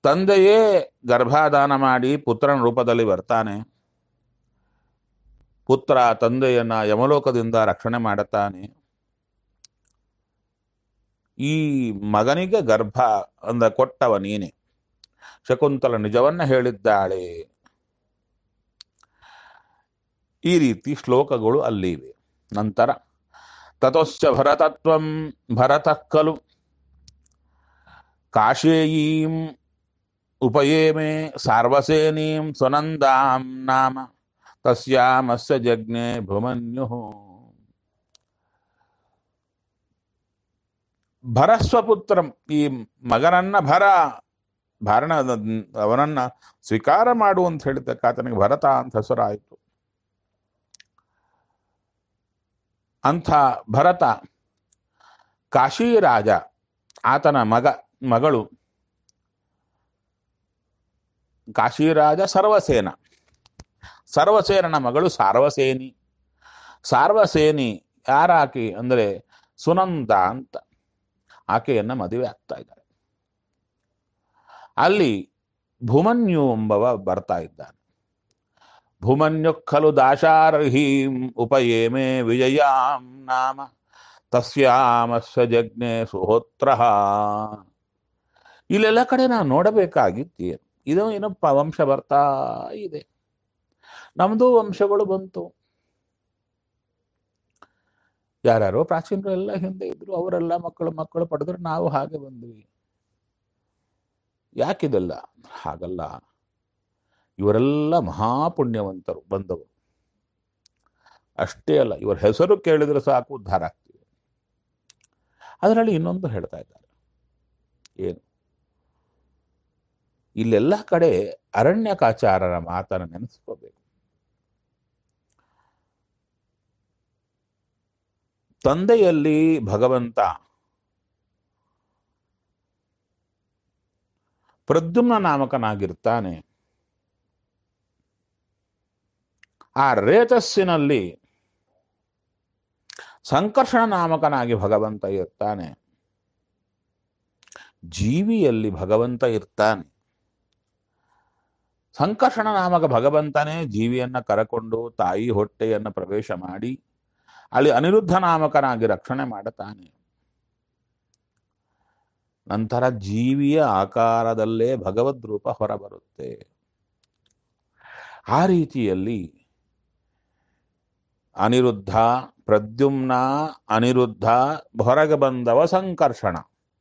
Speaker 1: ತಂದೆಯೇ ಗರ್ಭಾಧಾನ ಮಾಡಿ ಪುತ್ರನ ರೂಪದಲ್ಲಿ ಬರ್ತಾನೆ ಪುತ್ರ ತಂದೆಯನ್ನ ಯಮಲೋಕದಿಂದ ರಕ್ಷಣೆ ಮಾಡುತ್ತಾನೆ ಈ ಮಗನಿಗೆ ಗರ್ಭ ಅಂದ ಕೊಟ್ಟವ ನೀನೆ ಶಕುಂತಲ ನಿಜವನ್ನ ಹೇಳಿದ್ದಾಳೆ ಈ ರೀತಿ ಶ್ಲೋಕಗಳು ಅಲ್ಲಿವೆ ನಂತರ ತತಶ್ಚ ಭರತತ್ವಂ ಭರತ ಖಲು ಕಾಶೇಯೀಂ ಉಪಯೇಮೆ ಸಾರ್ವಸೇನೀಂ ಸ್ವನಂದಾಂ ನಾಮ ತಸ್ಯಾಮಸ್ಯ ಜಜ್ಞೆ ಭುಮನ್ಯು ಭರಸ್ವಪುತ್ರಂ ಈ ಮಗನನ್ನ ಭರ ಭಾರಣ ಅವನನ್ನ ಸ್ವೀಕಾರ ಮಾಡು ಅಂತ ಹೇಳಿದ್ದಕ್ಕೆ ಆತನಿಗೆ ಭರತ ಅಂತ ಹೆಸರಾಯಿತು ಅಂಥ ಭರತ ಕಾಶಿರಾಜ ಆತನ ಮಗ ಮಗಳು ಕಾಶಿರಾಜ ಸರ್ವಸೇನ ಸರ್ವಸೇನನ ಮಗಳು ಸಾರ್ವಸೇನಿ ಸಾರ್ವಸೇನಿ ಯಾರಾಕಿ ಅಂದರೆ ಸುನಂದ ಅಂತ ಆಕೆಯನ್ನ ಮದುವೆ ಆಗ್ತಾ ಇದ್ದಾರೆ ಅಲ್ಲಿ ಭೂಮನ್ಯು ಎಂಬವ ಬರ್ತಾ ಇದ್ದಾನೆ ಭೂಮನ್ಯು ಖಲು ದಾಶಾರ್ಹೀಂ ಉಪಯೇಮೆ ವಿಜಯಾಂ ನಾಮ ತಸ್ಯಾಮಸ್ಯ ಜಜ್ಞೆ ಸುಹೋತ್ರ ಇಲ್ಲೆಲ್ಲ ಕಡೆ ನಾವು ನೋಡಬೇಕಾಗಿತ್ತೇನು ಇದು ಏನಪ್ಪ ವಂಶ ಬರ್ತಾ ಇದೆ ನಮ್ದು ವಂಶಗಳು ಬಂತು ಯಾರ್ಯಾರೋ ಪ್ರಾಚೀನರು ಎಲ್ಲ ಹಿಂದೆ ಇದ್ರು ಅವರೆಲ್ಲ ಮಕ್ಕಳು ಮಕ್ಕಳು ಪಡೆದ್ರು ನಾವು ಹಾಗೆ ಬಂದ್ವಿ ಯಾಕಿದೆಲ್ಲ ಹಾಗಲ್ಲ ಇವರೆಲ್ಲ ಮಹಾಪುಣ್ಯವಂತರು ಬಂದವರು ಅಷ್ಟೇ ಅಲ್ಲ ಇವರ ಹೆಸರು ಕೇಳಿದ್ರೆ ಸಾಕು ಉದ್ಧಾರ ಆಗ್ತೀವಿ ಅದರಲ್ಲಿ ಇನ್ನೊಂದು ಹೇಳ್ತಾ ಇದ್ದಾರೆ ಏನು ಇಲ್ಲೆಲ್ಲ ಕಡೆ ಅರಣ್ಯಕಾಚಾರರ ಮಾತನ್ನು ನೆನೆಸ್ಕೋಬೇಕು ತಂದೆಯಲ್ಲಿ ಭಗವಂತ ಪ್ರದ್ಯುಮ್ನ ನಾಮಕನಾಗಿರ್ತಾನೆ ಆ ರೇತಸ್ಸಿನಲ್ಲಿ ಸಂಕರ್ಷಣ ನಾಮಕನಾಗಿ ಭಗವಂತ ಇರ್ತಾನೆ ಜೀವಿಯಲ್ಲಿ ಭಗವಂತ ಇರ್ತಾನೆ ಸಂಕರ್ಷಣ ನಾಮಕ ಭಗವಂತನೇ ಜೀವಿಯನ್ನ ಕರಕೊಂಡು ತಾಯಿ ಹೊಟ್ಟೆಯನ್ನು ಪ್ರವೇಶ ಮಾಡಿ ಅಲ್ಲಿ ಅನಿರುದ್ಧ ನಾಮಕನಾಗಿ ರಕ್ಷಣೆ ಮಾಡುತ್ತಾನೆ ನಂತರ ಜೀವಿಯ ಆಕಾರದಲ್ಲೇ ಭಗವದ್ ರೂಪ ಹೊರಬರುತ್ತೆ ಆ ರೀತಿಯಲ್ಲಿ ಅನಿರುದ್ಧ ಪ್ರದ್ಯುಮ್ನ ಅನಿರುದ್ಧ ಹೊರಗೆ ಬಂದವ ಸಂಕರ್ಷಣ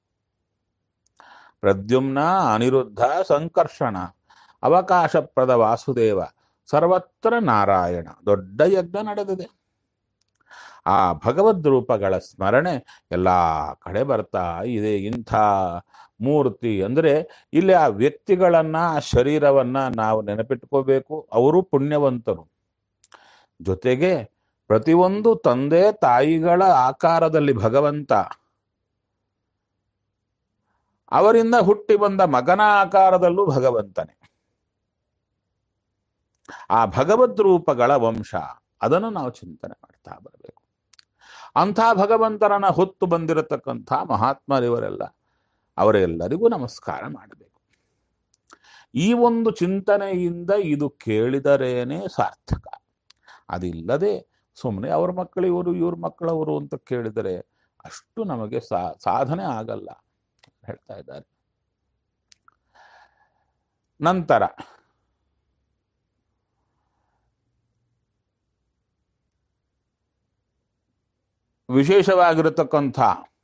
Speaker 1: ಪ್ರದ್ಯುಮ್ನ ಅನಿರುದ್ಧ ಸಂಕರ್ಷಣ ಅವಕಾಶಪ್ರದ ವಾಸುದೇವ ಸರ್ವತ್ರ ನಾರಾಯಣ ದೊಡ್ಡ ಯಜ್ಞ ನಡೆದಿದೆ ಆ ಭಗವದ್ ರೂಪಗಳ ಸ್ಮರಣೆ ಎಲ್ಲ ಕಡೆ ಬರ್ತಾ ಇದೆ ಇಂಥ ಮೂರ್ತಿ ಅಂದ್ರೆ ಇಲ್ಲಿ ಆ ವ್ಯಕ್ತಿಗಳನ್ನ ಆ ಶರೀರವನ್ನ ನಾವು ನೆನಪಿಟ್ಕೋಬೇಕು ಅವರು ಪುಣ್ಯವಂತರು ಜೊತೆಗೆ ಪ್ರತಿಯೊಂದು ತಂದೆ ತಾಯಿಗಳ ಆಕಾರದಲ್ಲಿ ಭಗವಂತ ಅವರಿಂದ ಹುಟ್ಟಿ ಬಂದ ಮಗನ ಆಕಾರದಲ್ಲೂ ಭಗವಂತನೇ ಆ ಭಗವದ್ ರೂಪಗಳ ವಂಶ ಅದನ್ನು ನಾವು ಚಿಂತನೆ ಮಾಡ್ತಾ ಬರಬೇಕು ಅಂಥ ಭಗವಂತನನ್ನ ಹೊತ್ತು ಬಂದಿರತಕ್ಕಂಥ ಮಹಾತ್ಮರಿವರೆಲ್ಲ ಅವರೆಲ್ಲರಿಗೂ ನಮಸ್ಕಾರ ಮಾಡಬೇಕು ಈ ಒಂದು ಚಿಂತನೆಯಿಂದ ಇದು ಕೇಳಿದರೇನೆ ಸಾರ್ಥಕ ಅದಿಲ್ಲದೆ ಸುಮ್ಮನೆ ಅವ್ರ ಮಕ್ಕಳು ಇವರು ಇವ್ರ ಮಕ್ಕಳವರು ಅಂತ ಕೇಳಿದರೆ ಅಷ್ಟು ನಮಗೆ ಸಾ ಸಾಧನೆ ಆಗಲ್ಲ ಹೇಳ್ತಾ ಇದ್ದಾರೆ ನಂತರ ವಿಶೇಷವಾಗಿರತಕ್ಕಂಥ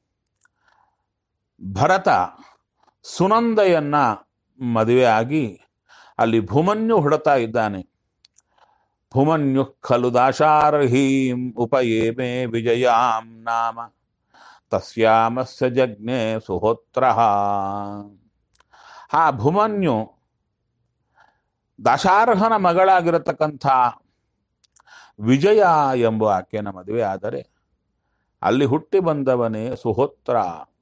Speaker 1: ಭರತ ಸುನಂದೆಯನ್ನ ಮದುವೆ ಆಗಿ ಅಲ್ಲಿ ಭೂಮನ್ಯು ಹೊಡತಾ ಇದ್ದಾನೆ ಭೂಮನ್ಯು ಖಲು ದಾಶಾರ್ಹೀಂ ಉಪಯೇಮೆ ವಿಜಯಾಂ ನಾಮ ತಸ್ಯಾಮಸ್ಯ ಜಜ್ಞೆ ಸುಹೋತ್ರ ಆ ಭೂಮನ್ಯು ದಾಶಾರ್ಹನ ಮಗಳಾಗಿರತಕ್ಕಂಥ ವಿಜಯ ಎಂಬ ಆಕೆನ ಮದುವೆ ಆದರೆ ಅಲ್ಲಿ ಹುಟ್ಟಿ ಬಂದವನೇ ಸುಹೋತ್ರ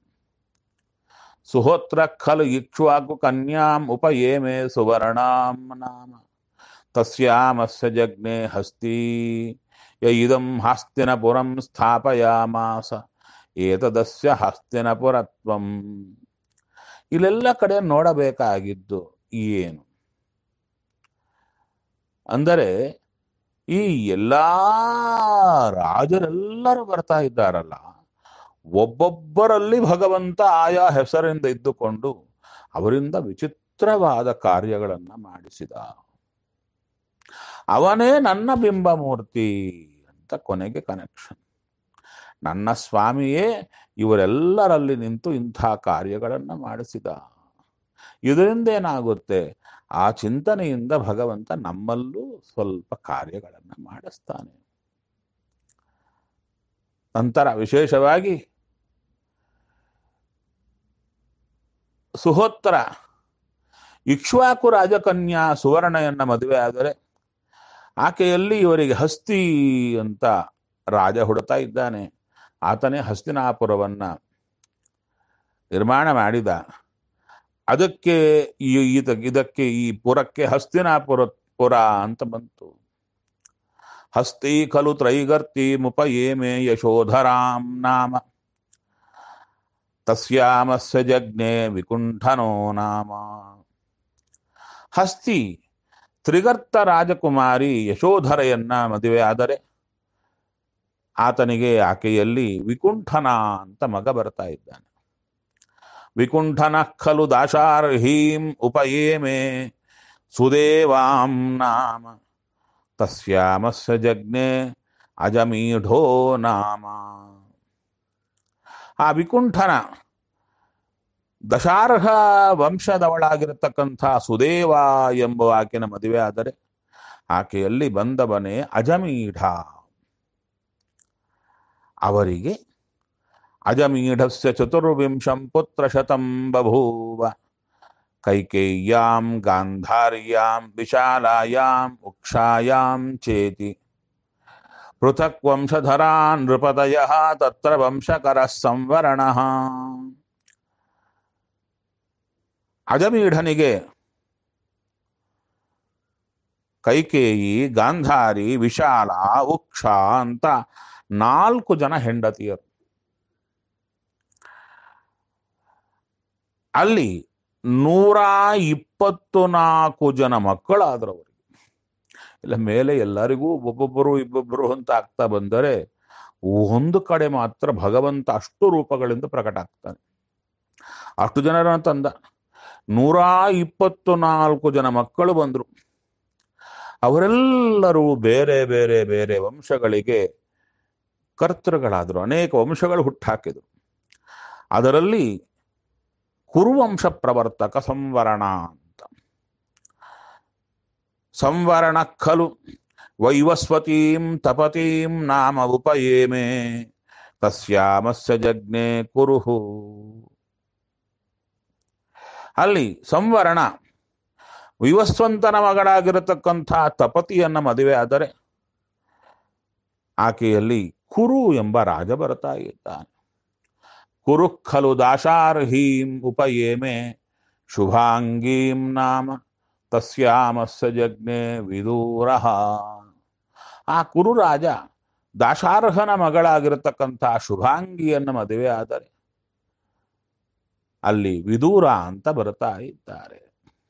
Speaker 1: ಸುಹೋತ್ರ ಖಲು ಇಕ್ಷ್ವಾಕು ಕನ್ಯಾಂ ಉಪಯೇಮೆ ಸುವರ್ಣಾಂ ನಾಮ ತಸ್ಯಾಮಸ್ಯ ಜಗ್ನೆ ಹಸ್ತಿ ಯ ಇದಂ ಹಾಸ್ತಿನಪುರಂ ಸ್ಥಾಪಯಾಮಾಸ ಏತದಸ್ಯ ಹಸ್ತಿನಪುರತ್ವಂ ಇಲ್ಲೆಲ್ಲ ಕಡೆ ನೋಡಬೇಕಾಗಿದ್ದು ಏನು ಅಂದರೆ ಈ ಎಲ್ಲಾ ರಾಜರೆಲ್ಲರೂ ಬರ್ತಾ ಇದ್ದಾರಲ್ಲ ಒಬ್ಬೊಬ್ಬರಲ್ಲಿ ಭಗವಂತ ಆಯಾ ಹೆಸರಿಂದ ಇದ್ದುಕೊಂಡು ಅವರಿಂದ ವಿಚಿತ್ರವಾದ ಕಾರ್ಯಗಳನ್ನ ಮಾಡಿಸಿದ ಅವನೇ ನನ್ನ ಬಿಂಬ ಮೂರ್ತಿ ಅಂತ ಕೊನೆಗೆ ಕನೆಕ್ಷನ್ ನನ್ನ ಸ್ವಾಮಿಯೇ ಇವರೆಲ್ಲರಲ್ಲಿ ನಿಂತು ಇಂಥ ಕಾರ್ಯಗಳನ್ನು ಮಾಡಿಸಿದ ಇದರಿಂದ ಏನಾಗುತ್ತೆ ಆ ಚಿಂತನೆಯಿಂದ ಭಗವಂತ ನಮ್ಮಲ್ಲೂ ಸ್ವಲ್ಪ ಕಾರ್ಯಗಳನ್ನು ಮಾಡಿಸ್ತಾನೆ ನಂತರ ವಿಶೇಷವಾಗಿ ಸುಹೋತ್ತರ ಇಕ್ಷ್ವಾಕು ರಾಜಕನ್ಯಾ ಸುವರ್ಣೆಯನ್ನ ಮದುವೆ ಆದರೆ ಆಕೆಯಲ್ಲಿ ಇವರಿಗೆ ಹಸ್ತಿ ಅಂತ ರಾಜ ಹುಡುತಾ ಇದ್ದಾನೆ ಆತನೇ ಹಸ್ತಿನಾಪುರವನ್ನ ನಿರ್ಮಾಣ ಮಾಡಿದ ಅದಕ್ಕೆ ಈ ಈತ ಇದಕ್ಕೆ ಈ ಪುರಕ್ಕೆ ಹಸ್ತಿನಾಪುರ ಪುರ ಅಂತ ಬಂತು ಹಸ್ತಿ ಖಲು ತ್ರೈಗರ್ತಿ ಮುಪಯೇಮೆ ಯಶೋಧರಾಂ ನಾಮ ತಸ್ಯಾಮಸ್ಯ ಜಜ್ಞೆ ವಿಕುಂಠನೋ ನಾಮ ಹಸ್ತಿ ತ್ರಿಗರ್ತ ರಾಜಕುಮಾರಿ ಯಶೋಧರೆಯನ್ನ ಮದುವೆ ಆದರೆ ಆತನಿಗೆ ಆಕೆಯಲ್ಲಿ ವಿಕುಂಠನ ಅಂತ ಮಗ ಬರ್ತಾ ಇದ್ದಾನೆ ವಿಕುಂಠನ ಖಲು ದಾಶಾರ್ಹೀಂ ಉಪಯೇಮೆ ಸುದೇವಾಂ ನಾಮ ತಸ್ಯಾಮಸ್ಯ ಜಜ್ಞೆ ಅಜಮೀಢೋ ನಾಮ ಆ ವಿಕುಂಠನ ದಶಾರ್ಹ ವಂಶದವಳಾಗಿರತಕ್ಕಂಥ ಸುದೇವ ಎಂಬ ಆಕೆನ ಮದುವೆ ಆದರೆ ಆಕೆಯಲ್ಲಿ ಬಂದವನೇ ಅಜಮೀಢ ಅವರಿಗೆ ಅಜಮೀಢಸ್ಯ ಚತುರ್ವಿಂಶಂ ಪುತ್ರಶತಂ ಬಭೂವ ಕೈಕೇಯ್ಯಾಂ ಗಾಂಧಾರ್ಯಾಂ ವಿಶಾಲಾಯಾಂ ಉಕ್ಷಾಯಾಂ ಚೇತಿ ಪೃಥಕ್ ವಂಶಧರಾ ನೃಪತಯ ತತ್ರ ವಂಶಕರ ಸಂವರಣ ಅಜಮೀಢನಿಗೆ ಕೈಕೇಯಿ ಗಾಂಧಾರಿ ವಿಶಾಲ ಉಕ್ಷ ಅಂತ ನಾಲ್ಕು ಜನ ಹೆಂಡತಿಯರು ಅಲ್ಲಿ ನೂರ ಇಪ್ಪತ್ತು ನಾಲ್ಕು ಜನ ಮಕ್ಕಳಾದ್ರು ಅವರಿಗೆ ಇಲ್ಲ ಮೇಲೆ ಎಲ್ಲರಿಗೂ ಒಬ್ಬೊಬ್ಬರು ಇಬ್ಬೊಬ್ಬರು ಅಂತ ಆಗ್ತಾ ಬಂದರೆ ಒಂದು ಕಡೆ ಮಾತ್ರ ಭಗವಂತ ಅಷ್ಟು ರೂಪಗಳಿಂದ ಪ್ರಕಟ ಆಗ್ತಾನೆ ಅಷ್ಟು ಜನರನ್ನ ತಂದ ನೂರ ಇಪ್ಪತ್ತು ನಾಲ್ಕು ಜನ ಮಕ್ಕಳು ಬಂದರು ಅವರೆಲ್ಲರೂ ಬೇರೆ ಬೇರೆ ಬೇರೆ ವಂಶಗಳಿಗೆ ಕರ್ತೃಗಳಾದರು ಅನೇಕ ವಂಶಗಳು ಹುಟ್ಟಾಕಿದರು ಅದರಲ್ಲಿ ಕುರುವಂಶ ಪ್ರವರ್ತಕ ಸಂವರಣ ಅಂತ ಸಂವರಣ ಖಲು ವೈವಸ್ವತೀಂ ತಪತೀಂ ನಾಮ ಉಪಯೇಮೆ ತಸ್ಯಾಮಸ್ಯ ಜಜ್ಞೆ ಕುರುಹು ಅಲ್ಲಿ ಸಂವರಣ ವಿವಸ್ವಂತನ ಮಗಳಾಗಿರತಕ್ಕಂಥ ತಪತಿಯನ್ನ ಮದುವೆ ಆದರೆ ಆಕೆಯಲ್ಲಿ ಕುರು ಎಂಬ ರಾಜ ಬರ್ತಾ ಇದ್ದಾನೆ ಕುರು ಖಲು ದಾಶಾರ್ಹೀಂ ಉಪಯೇಮೆ ಶುಭಾಂಗೀಂ ನಾಮ ತಸ್ಯಾಮಸ್ಯ ಜಜ್ಞೆ ವಿದೂರ ಆ ಕುರು ರಾಜ ದಾಶಾರ್ಹನ ಮಗಳಾಗಿರತಕ್ಕಂಥ ಶುಭಾಂಗಿಯನ್ನು ಮದುವೆ ಆದರೆ ಅಲ್ಲಿ ವಿದೂರ ಅಂತ ಬರ್ತಾ ಇದ್ದಾರೆ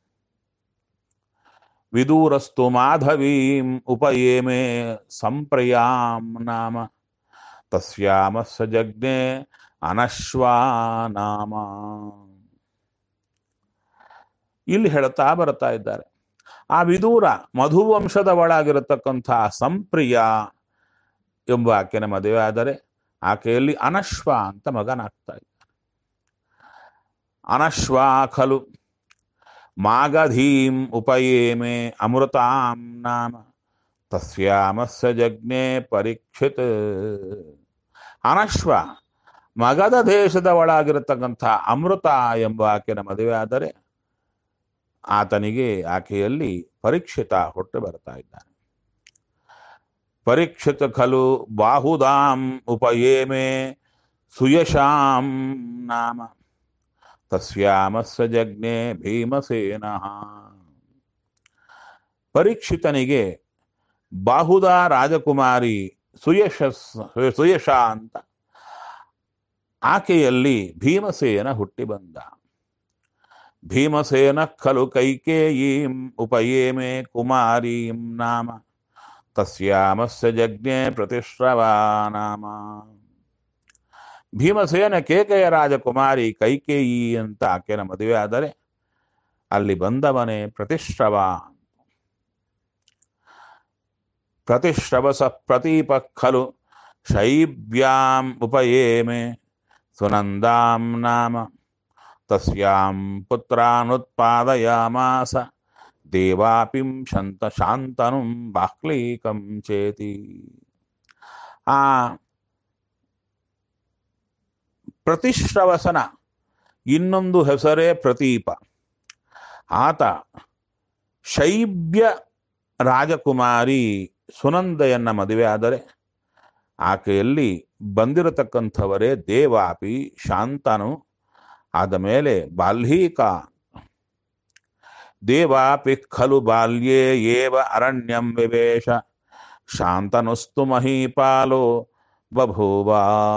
Speaker 1: ವಿದೂರಸ್ತು ಮಾಧವೀಂ ಉಪಯೇಮೆ ಸಂಪ್ರಯಾಂ ನಾಮ ತಸ್ಯಾಮಸ್ಯ ಜಜ್ಞೆ ಅನಶ್ವಾ ನಾಮ ಇಲ್ಲಿ ಹೇಳ್ತಾ ಬರ್ತಾ ಇದ್ದಾರೆ ಆ ವಿದೂರ ಮಧುವಂಶದವಳಾಗಿರತಕ್ಕಂಥ ಸಂಪ್ರಿಯ ಎಂಬ ಆಕೆನ ಮದುವೆ ಆದರೆ ಆಕೆಯಲ್ಲಿ ಅನಶ್ವ ಅಂತ ಮಗನಾಗ್ತಾ ಇದ್ದ ಅನಶ್ವಾ ಖಲು ಮಾಗಧೀಂ ಉಪಯೇಮೆ ಅಮೃತಾಂ ನಾಮ ತಸ್ಯಾಮಸ್ಯ ಜಜ್ಞೆ ಪರೀಕ್ಷಿತ್ ಅನಶ್ವ ಮಗಧ ದೇಶದ ಒಳಗಿರತಕ್ಕಂಥ ಅಮೃತ ಎಂಬ ಆಕೆನ ಮದುವೆ ಆದರೆ ಆತನಿಗೆ ಆಕೆಯಲ್ಲಿ ಪರೀಕ್ಷಿತ ಹೊಟ್ಟು ಬರ್ತಾ ಇದ್ದಾನೆ ಪರೀಕ್ಷಿತ ಖಲು ಬಾಹುದಾಂ ಉಪಯೇಮೆ ಸುಯಶಾಂ ನಾಮ ತಸ್ಯಾಮಸ್ಯ ಜಜ್ಞೆ ಭೀಮಸೇನ ಪರೀಕ್ಷಿತನಿಗೆ ಬಾಹುದ ರಾಜಕುಮಾರಿ ಸುಯಶ ಸುಯಶ ಅಂತ ಆಕೆಯಲ್ಲಿ ಭೀಮಸೇನ ಹುಟ್ಟಿ ಬಂದ ಭೀಮಸೇನ ಖಲು ಕೈಕೇಯೀಂ ಉಪಯೇಮೆ ಕುಮಾರೀಂ ನಾಮ ತಸ್ಯಾಮಸ್ಯ ಜಜ್ಞೆ ಪ್ರತಿಶ್ರವಾ ನಾಮ ಭೀಮಸೇನ ಕೇಕೆಯ ರಾಜಕುಮಾರಿ ಕೈಕೇಯಿ ಅಂತ ಆಕೆನ ಮದುವೆ ಆದರೆ ಅಲ್ಲಿ ಬಂದವನೇ ಪ್ರತಿಶ್ರವ ಪ್ರತಿಶ್ರವಸ ಪ್ರತೀಪ ಖಲು ಶೈಬ್ಯಾಂ ಉಪಯೇಮೆ ಸುನಂದಾಂ ನಾಮ ತಸ್ಯಾಂ ಪುತ್ರಾನುತ್ಪಾದಯಾಮಾಸ ದೇವಾಪಿಂ ಶಂತ ಶಾಂತನುಂ ಬಾಹ್ಲೀಕಂ ಚೇತಿ ಆ ಪ್ರತಿಶ್ರವಸನ ಇನ್ನೊಂದು ಹೆಸರೇ ಪ್ರತೀಪ ಆತ ಶೈಬ್ಯ ರಾಜಕುಮಾರಿ ಸುನಂದೆಯನ್ನ ಮದುವೆ ಆದರೆ ಆಕೆಯಲ್ಲಿ ಬಂದಿರತಕ್ಕಂಥವರೇ ದೇವಾಪಿ ಶಾಂತನು ಆದ ಮೇಲೆ ಬಾಲ್ಹೀಕ ದೇವಾಪಿ ಖಲು ಬಾಲ್ಯೇ ಏವ ಅರಣ್ಯಂ ವಿವೇಶ ಶಾಂತನುಸ್ತು ಮಹೀಪಾಲೋ ಬಭೂವ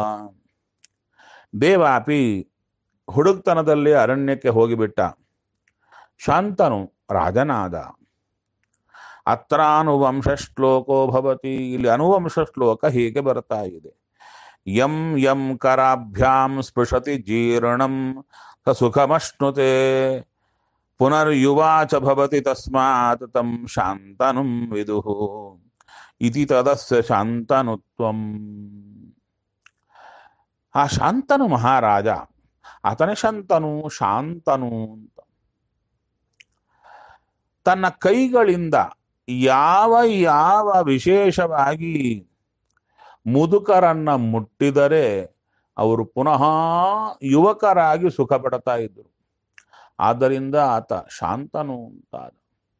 Speaker 1: ದೇವಾಪಿ ಹುಡುಕ್ತನದಲ್ಲಿ ಅರಣ್ಯಕ್ಕೆ ಹೋಗಿಬಿಟ್ಟ ಶಾಂತನು ರಾಜನಾದ ಅತ್ರಾನುವಂಶ ಶ್ಲೋಕೋ ಭವತಿ ಇಲ್ಲಿ ಅನುವಂಶ ಶ್ಲೋಕ ಹೀಗೆ ಬರ್ತಾ ಇದೆ ಯಂ ಯಂ ಕರಾಭ್ಯಾಂ ಸ್ಪೃಶತಿ ಜೀರ್ಣಂ ಸ ಸುಖಮಶ್ನುತೆ ಪುನರ್ಯುವಾಚ ಭವತಿ ತಸ್ಮಾತ್ ತಂ ಶಾಂತನುಂ ವಿದುಃ ಇತಿ ತದಸ್ಯ ಶಾಂತನುತ್ವಂ ಆ ಶಾಂತನು ಮಹಾರಾಜ ಆತನೇ ಶಂತನು ಶಾಂತನು ಅಂತ ತನ್ನ ಕೈಗಳಿಂದ ಯಾವ ಯಾವ ವಿಶೇಷವಾಗಿ ಮುದುಕರನ್ನ ಮುಟ್ಟಿದರೆ ಅವರು ಪುನಃ ಯುವಕರಾಗಿ ಸುಖ ಪಡ್ತಾ ಇದ್ರು ಆದ್ದರಿಂದ ಆತ ಶಾಂತನು ಅಂತಾದ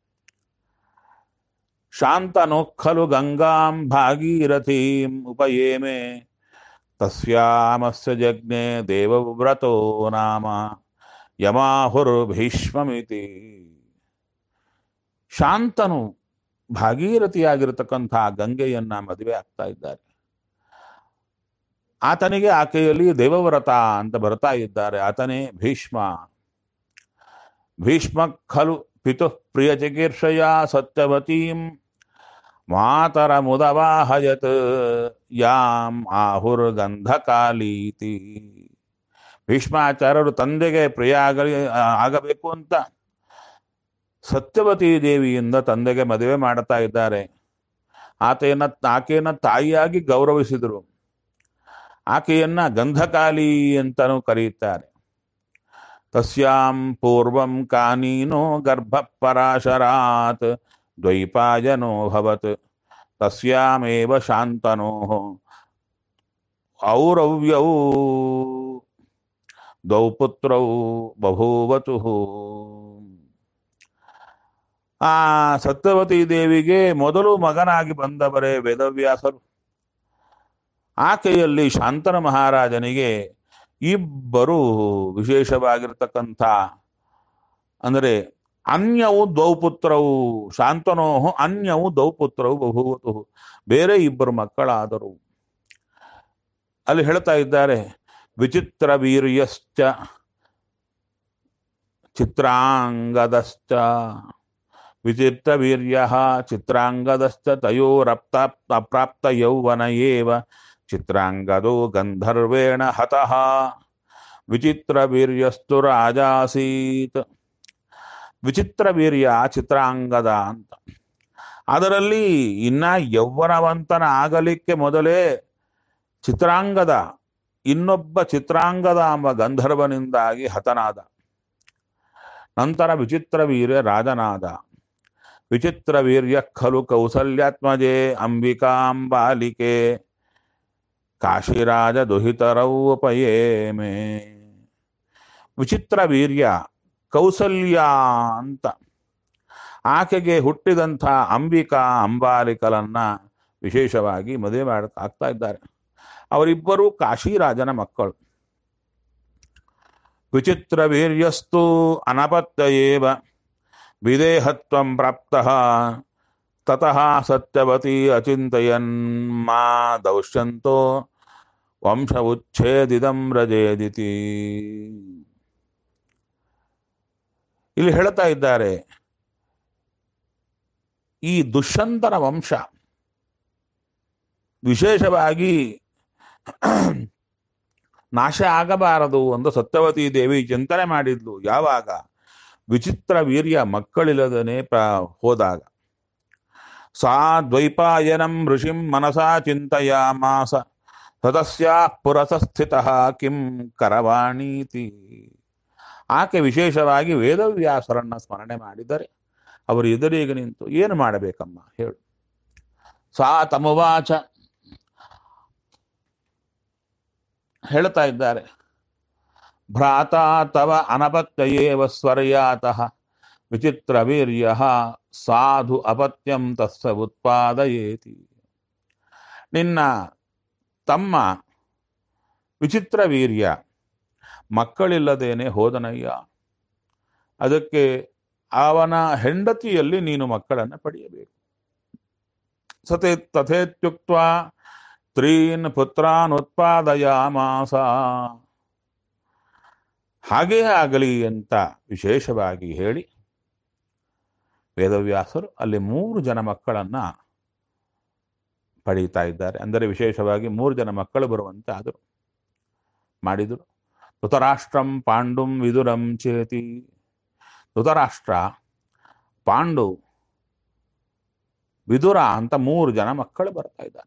Speaker 1: ಶಾಂತನು ಖಲು ಗಂಗಾಂ ಭಾಗೀರಥೀಂ ಉಪಯೇಮೆ ತಸ್ಯಾಮಸ್ಯ ಜಜ್ಞೆ ದೇವವ್ರತೋ ನಾಮ ಯಮಾಹುರ್ ಭೀಷ್ಮಮಿತಿ ಶಾಂತನು ಭಾಗೀರಥಿಯಾಗಿರತಕ್ಕಂಥ ಗಂಗೆಯನ್ನ ಮದುವೆ ಆಗ್ತಾ ಇದ್ದಾರೆ ಆತನಿಗೆ ಆಕೆಯಲ್ಲಿ ದೇವವ್ರತ ಅಂತ ಬರ್ತಾ ಇದ್ದಾರೆ ಆತನೇ ಭೀಷ್ಮ ಭೀಷ್ಮ ಖಲು ಪಿತು ಪ್ರಿಯ ಚಿಕೀರ್ಷಯ ಸತ್ಯವತೀಂ ಮಾತರ ಮುದವಾಹಯತ್ ಯಾಂ ಆಹುರ್ ಗಂಧಕಾಲೀತಿ ಭೀಷ್ಮಾಚಾರ್ಯರು ತಂದೆಗೆ ಪ್ರಿಯ ಆಗಲಿ ಆಗಬೇಕು ಅಂತ ಸತ್ಯವತಿ ದೇವಿಯಿಂದ ತಂದೆಗೆ ಮದುವೆ ಮಾಡ್ತಾ ಇದ್ದಾರೆ ಆಕೆಯನ್ನ ಆಕೆಯನ್ನ ತಾಯಿಯಾಗಿ ಗೌರವಿಸಿದರು ಆಕೆಯನ್ನ ಗಂಧಕಾಲಿ ಅಂತಲೂ ಕರೆಯುತ್ತಾರೆ ತಸ್ಯಾಂ ಪೂರ್ವಂ ಕಾನೀನೋ ಗರ್ಭ ಪರಾಶರಾತ್ ದ್ವೈಪಾಯನೋ ಭವತ್ ತಸ್ಯಾಮೇವ ಶಾಂತನೋ ಔರವ್ಯೌ ದ್ವೌ ಪುತ್ರೌ ಬಭೂವತು ಆ ಸತ್ಯವತಿ ದೇವಿಗೆ ಮೊದಲು ಮಗನಾಗಿ ಬಂದವರೇ ವೇದವ್ಯಾಸರು ಆಕೆಯಲ್ಲಿ ಶಾಂತನ ಮಹಾರಾಜನಿಗೆ ಇಬ್ಬರು ವಿಶೇಷವಾಗಿರ್ತಕ್ಕಂಥ ಅಂದರೆ ಅನ್ಯವು ದ್ವೌಪುತ್ರವು ಶಾಂತನೋ ಅನ್ಯವು ದ್ವೌಪುತ್ರವು ಬಹುವತು ಬೇರೆ ಇಬ್ಬರು ಮಕ್ಕಳಾದರು ಅಲ್ಲಿ ಹೇಳ್ತಾ ಇದ್ದಾರೆ ವಿಚಿತ್ರ ವೀರ್ಯಶ್ಚ ಚಿತ್ರಾಂಗದಶ್ಚ ವಿಚಿತ್ರ ವೀರ್ಯ ಚಿತ್ರಾಂಗದಶ್ಚ ತಯೋರಪ್ತ ಅಪ್ರಾಪ್ತ ಯೌವನ ಏವ ಚಿತ್ರಾಂಗದೋ ಗಂಧರ್ವೇಣ ಹತಃ ವಿಚಿತ್ರ ವೀರ್ಯಸ್ತು ರಾಜಾಸೀತ್ ವಿಚಿತ್ರ ವೀರ್ಯ ಚಿತ್ರಾಂಗದ ಅಂತ ಅದರಲ್ಲಿ ಇನ್ನ ಯೌವನವಂತನ ಆಗಲಿಕ್ಕೆ ಮೊದಲೇ ಚಿತ್ರಾಂಗದ ಇನ್ನೊಬ್ಬ ಚಿತ್ರಾಂಗದ ಎಂಬ ಗಂಧರ್ವನಿಂದಾಗಿ ಹತನಾದ ನಂತರ ವಿಚಿತ್ರ ವೀರ್ಯ ರಾಜನಾದ ವಿಚಿತ್ರ ವೀರ್ಯ ಖಲು ಕೌಸಲ್ಯಾತ್ಮಜೆ ಅಂಬಿಕಾಂಬಾಲಿಕೆ ಕಾಶಿರಾಜ ದುಹಿತರೌಪಯೇಮೆ ವಿಚಿತ್ರ ವೀರ್ಯ ಕೌಸಲ್ಯ ಅಂತ ಆಕೆಗೆ ಹುಟ್ಟಿದಂಥ ಅಂಬಿಕಾ ಅಂಬಾಲಿಕಲನ್ನ ವಿಶೇಷವಾಗಿ ಮದುವೆ ಮಾಡ ಆಗ್ತಾ ಇದ್ದಾರೆ ಅವರಿಬ್ಬರು ಕಾಶಿರಾಜನ ಮಕ್ಕಳು ವಿಚಿತ್ರ ವೀರ್ಯಸ್ತು ಅನಪತ್ಯೇವ ವಿದೇಹತ್ವಂ ಪ್ರಾಪ್ತ ತತಃ ಸತ್ಯವತಿ ಅಚಿಂತಯನ್ ಮಾ ದೌಷ್ಯಂತೋ ವಂಶ ಉಚ್ಛೇದಿದಂ ರಜೇದಿತಿ ಇಲ್ಲಿ ಹೇಳ್ತಾ ಇದ್ದಾರೆ ಈ ದುಷ್ಯಂತನ ವಂಶ ವಿಶೇಷವಾಗಿ ನಾಶ ಆಗಬಾರದು ಎಂದು ಸತ್ಯವತಿ ದೇವಿ ಚಿಂತನೆ ಮಾಡಿದ್ಲು ಯಾವಾಗ ವಿಚಿತ್ರ ವೀರ್ಯ ಮಕ್ಕಳಿಲ್ಲದನೆ ಪ್ರ ಹೋದಾಗ ಸಾ ದ್ವೈಪಾಯನಂ ಋಷಿಂ ಮನಸಾ ಚಿಂತೆಯಾಮಾಸ ಸದಸ್ಯಾ ಪುರಸಸ್ಥಿತ ಕಿಂ ಕರವಾಣೀತಿ ಆಕೆ ವಿಶೇಷವಾಗಿ ವೇದವ್ಯಾಸರನ್ನ ಸ್ಮರಣೆ ಮಾಡಿದರೆ ಅವರು ಎದುರಿಗೆ ನಿಂತು ಏನು ಮಾಡಬೇಕಮ್ಮ ಹೇಳು ಸಾ ತಮವಾಚ ಹೇಳ್ತಾ ಇದ್ದಾರೆ ಭ್ರಾತ ತವ ಅನಪತ್ಯಯೇವ ಸ್ವರ್ಯಾತಃ ವಿಚಿತ್ರ ವೀರ್ಯ ಸಾಧು ಅಪತ್ಯಂ ತಸ್ಸ ಉತ್ಪಾದಯೇತಿ ನಿನ್ನ ತಮ್ಮ ವಿಚಿತ್ರ ವೀರ್ಯ ಮಕ್ಕಳಿಲ್ಲದೇನೆ ಹೋದನಯ್ಯ ಅದಕ್ಕೆ ಅವನ ಹೆಂಡತಿಯಲ್ಲಿ ನೀನು ಮಕ್ಕಳನ್ನು ಪಡೆಯಬೇಕು ಸತೆ ತಥೇತ್ಯುಕ್ತ ತ್ರೀನ್ ಪುತ್ರಾನ್ ಉತ್ಪಾದಯಾಮಾಸ ಹಾಗೇ ಆಗಲಿ ಅಂತ ವಿಶೇಷವಾಗಿ ಹೇಳಿ ವೇದವ್ಯಾಸರು ಅಲ್ಲಿ ಮೂರು ಜನ ಮಕ್ಕಳನ್ನ ಪಡೀತಾ ಇದ್ದಾರೆ ಅಂದರೆ ವಿಶೇಷವಾಗಿ ಮೂರು ಜನ ಮಕ್ಕಳು ಬರುವಂತೆ ಆದರು ಮಾಡಿದರು ಧೃತರಾಷ್ಟ್ರಂ ಪಾಂಡುಂ ವಿದುರಂ ಚೇತಿ ಧೃತರಾಷ್ಟ್ರ ಪಾಂಡು ವಿದುರ ಅಂತ ಮೂರು ಜನ ಮಕ್ಕಳು ಬರ್ತಾ ಇದ್ದಾರೆ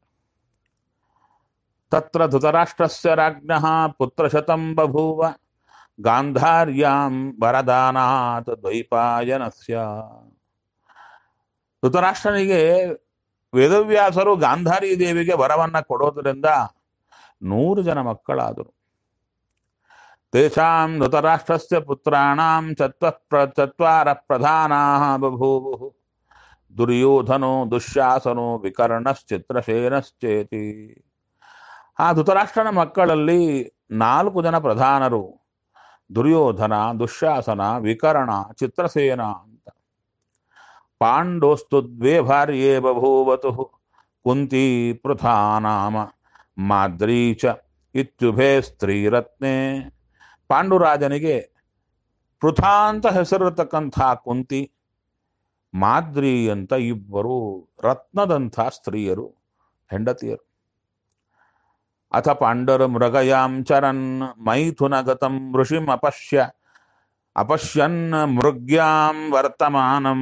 Speaker 1: ತತ್ರ ಧೃತರಾಷ್ಟ್ರಸ್ಯ ರಾಜ್ಞಃ ಪುತ್ರಶತಂ ಬಭೂವ ಗಾಂಧಾರ್ಯಾಂ ವರದಾನಾತ್ ದ್ವೈಪಾಯನಸ್ಯ ಧೃತರಾಷ್ಟ್ರನಿಗೆ ವೇದವ್ಯಾಸರು ಗಾಂಧಾರಿ ದೇವಿಗೆ ವರವನ್ನ ಕೊಡೋದ್ರಿಂದ ನೂರು ಜನ ಮಕ್ಕಳಾದರು ತೇಷಾಂ ಧೃತರಾಷ್ಟ್ರಸ್ಯ ಪುತ್ರಾಣಾಂ ಚತ್ವ ಪ್ರ ಚತ್ವಾರ ಪ್ರಧಾನಾ ಬಭೂವು ದುರ್ಯೋಧನೋ ದುಶ್ಯಾಸನೋ ವಿಕರ್ಣಶ್ಚಿತ್ರಸೇನಶ್ಚೇತಿ ಆ ಧೃತರಾಷ್ಟ್ರನ ಮಕ್ಕಳಲ್ಲಿ ನಾಲ್ಕು ಜನ ಪ್ರಧಾನರು ದುರ್ಯೋಧನ ದುಶ್ಯಾಸನ ವಿಕರ್ಣ ಚಿತ್ರಸೇನ ಅಂತ ಪಾಂಡೋಸ್ತು ದ್ವೇ ಭಾರ್ಯೇ ಬಭೂವತು ಕುಂತಿ ಪೃಥಾ ನಾಮ ಮಾದ್ರೀ ಚ ಇತ್ಯುಭೇ ಸ್ತ್ರೀರತ್ನೆ ಪಾಂಡುರಾಜನಿಗೆ ಪೃಥಾ ಅಂತ ಹೆಸರಿರತಕ್ಕಂಥ ಕುಂತಿ ಮಾದ್ರಿ ಅಂತ ಇಬ್ಬರು ರತ್ನದಂಥ ಸ್ತ್ರೀಯರು ಹೆಂಡತಿಯರು ಅಥ ಪಾಂಡರ ಮೃಗಯಾಂ ಚರನ್ ಮೈಥುನಗತಂ ಋಷಿಂ ಅಪಶ್ಯ ಅಪಶ್ಯನ್ ಮೃಗ್ಯಾಂ ವರ್ತಮಾನಂ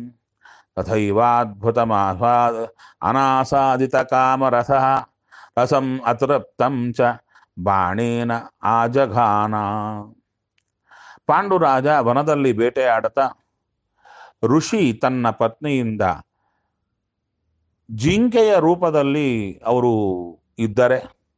Speaker 1: ತಥೈವಾದ್ಭುತಮಾಸ್ವಾದ ಅನಾಸಾದಿತ ಕಾಮರಸ ರಸಂ ಅತೃಪ್ತಂ ಚ ಬಾಣೇನ ಆಜಘಾನ ಪಾಂಡುರಾಜ ವನದಲ್ಲಿ ಬೇಟೆಯಾಡುತ್ತಾ ಋಷಿ ತನ್ನ ಪತ್ನಿಯಿಂದ ಜಿಂಕೆಯ ರೂಪದಲ್ಲಿ ಅವರು ಇದ್ದರೆ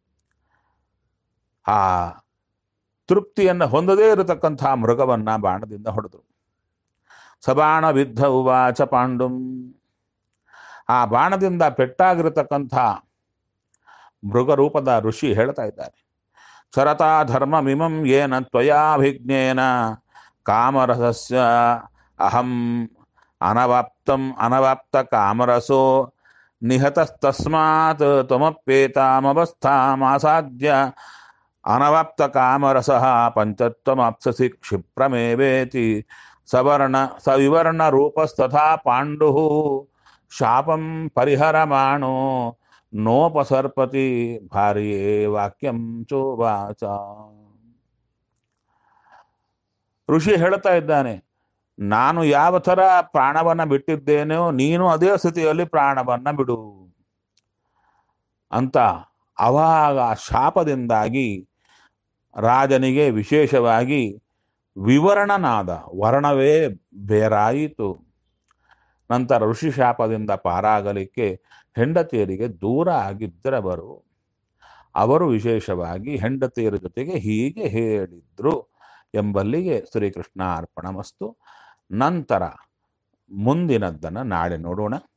Speaker 1: ಆ ತೃಪ್ತಿಯನ್ನು ಹೊಂದದೇ ಇರತಕ್ಕಂಥ ಮೃಗವನ್ನ ಬಾಣದಿಂದ ಹೊಡೆದರು ಸಬಾಣ ವಿದ್ಧ ಉವಾಚ ಪಾಂಡುಂ ಆ ಬಾಣದಿಂದ ಪೆಟ್ಟಾಗಿರತಕ್ಕಂಥ ಮೃಗರೂಪದ ಋಷಿ ಹೇಳ್ತಾ ಇದ್ದಾರೆ ಚರತಾ ಧರ್ಮಮಿಮಂ ಏನ ತ್ವಯಾಭಿಜ್ಞೇನ ಕಾಮರಸಸ್ಯ ಅಹಂ ಅನವಾಪ್ತಂ ಅನವಾಪ್ತ ಕಾಮರಸೋ ನಿಹತಸ್ತಸ್ಮಾತ್ ತ್ವಮಪ್ಯೇತಾಮವಸ್ಥಾಮಾಸಾದ್ಯ ಅನವಾಪ್ತ ಕಾಮರಸಃ ಪಂಚತ್ವಮಾಪ್ಸಸಿ ಕ್ಷಿಪ್ರಮೇವೇತಿ ಸವರ್ಣ ಸವಿವರ್ಣ ರೂಪಸ್ತಥಾ ಪಾಂಡು ಶಾಪಂ ಪರಿಹರಮಾಣೋ ನೋಪಸರ್ಪತಿ ಭಾರ್ಯೇ ವಾಕ್ಯಂ ಚೋವಾಚ ಋಷಿ ಹೇಳ್ತಾ ಇದ್ದಾನೆ ನಾನು ಯಾವ ಥರ ಪ್ರಾಣವನ್ನ ಬಿಟ್ಟಿದ್ದೇನೋ ನೀನು ಅದೇ ಸ್ಥಿತಿಯಲ್ಲಿ ಪ್ರಾಣವನ್ನ ಬಿಡು ಅಂತ ಅವಾಗ ಆ ಶಾಪದಿಂದಾಗಿ ರಾಜನಿಗೆ ವಿಶೇಷವಾಗಿ ವಿವರಣನಾದ ವರ್ಣವೇ ಬೇರಾಯಿತು ನಂತರ ಋಷಿ ಶಾಪದಿಂದ ಪಾರಾಗಲಿಕ್ಕೆ ಹೆಂಡತಿಯರಿಗೆ ದೂರ ಆಗಿದ್ದರವರು ಅವರು ವಿಶೇಷವಾಗಿ ಹೆಂಡತಿಯರ ಜೊತೆಗೆ ಹೀಗೆ ಹೇಳಿದ್ರು ಎಂಬಲ್ಲಿಗೆ ಶ್ರೀಕೃಷ್ಣ ಅರ್ಪಣಮಸ್ತು ನಂತರ ಮುಂದಿನದ್ದನ್ನು ನಾಳೆ ನೋಡೋಣ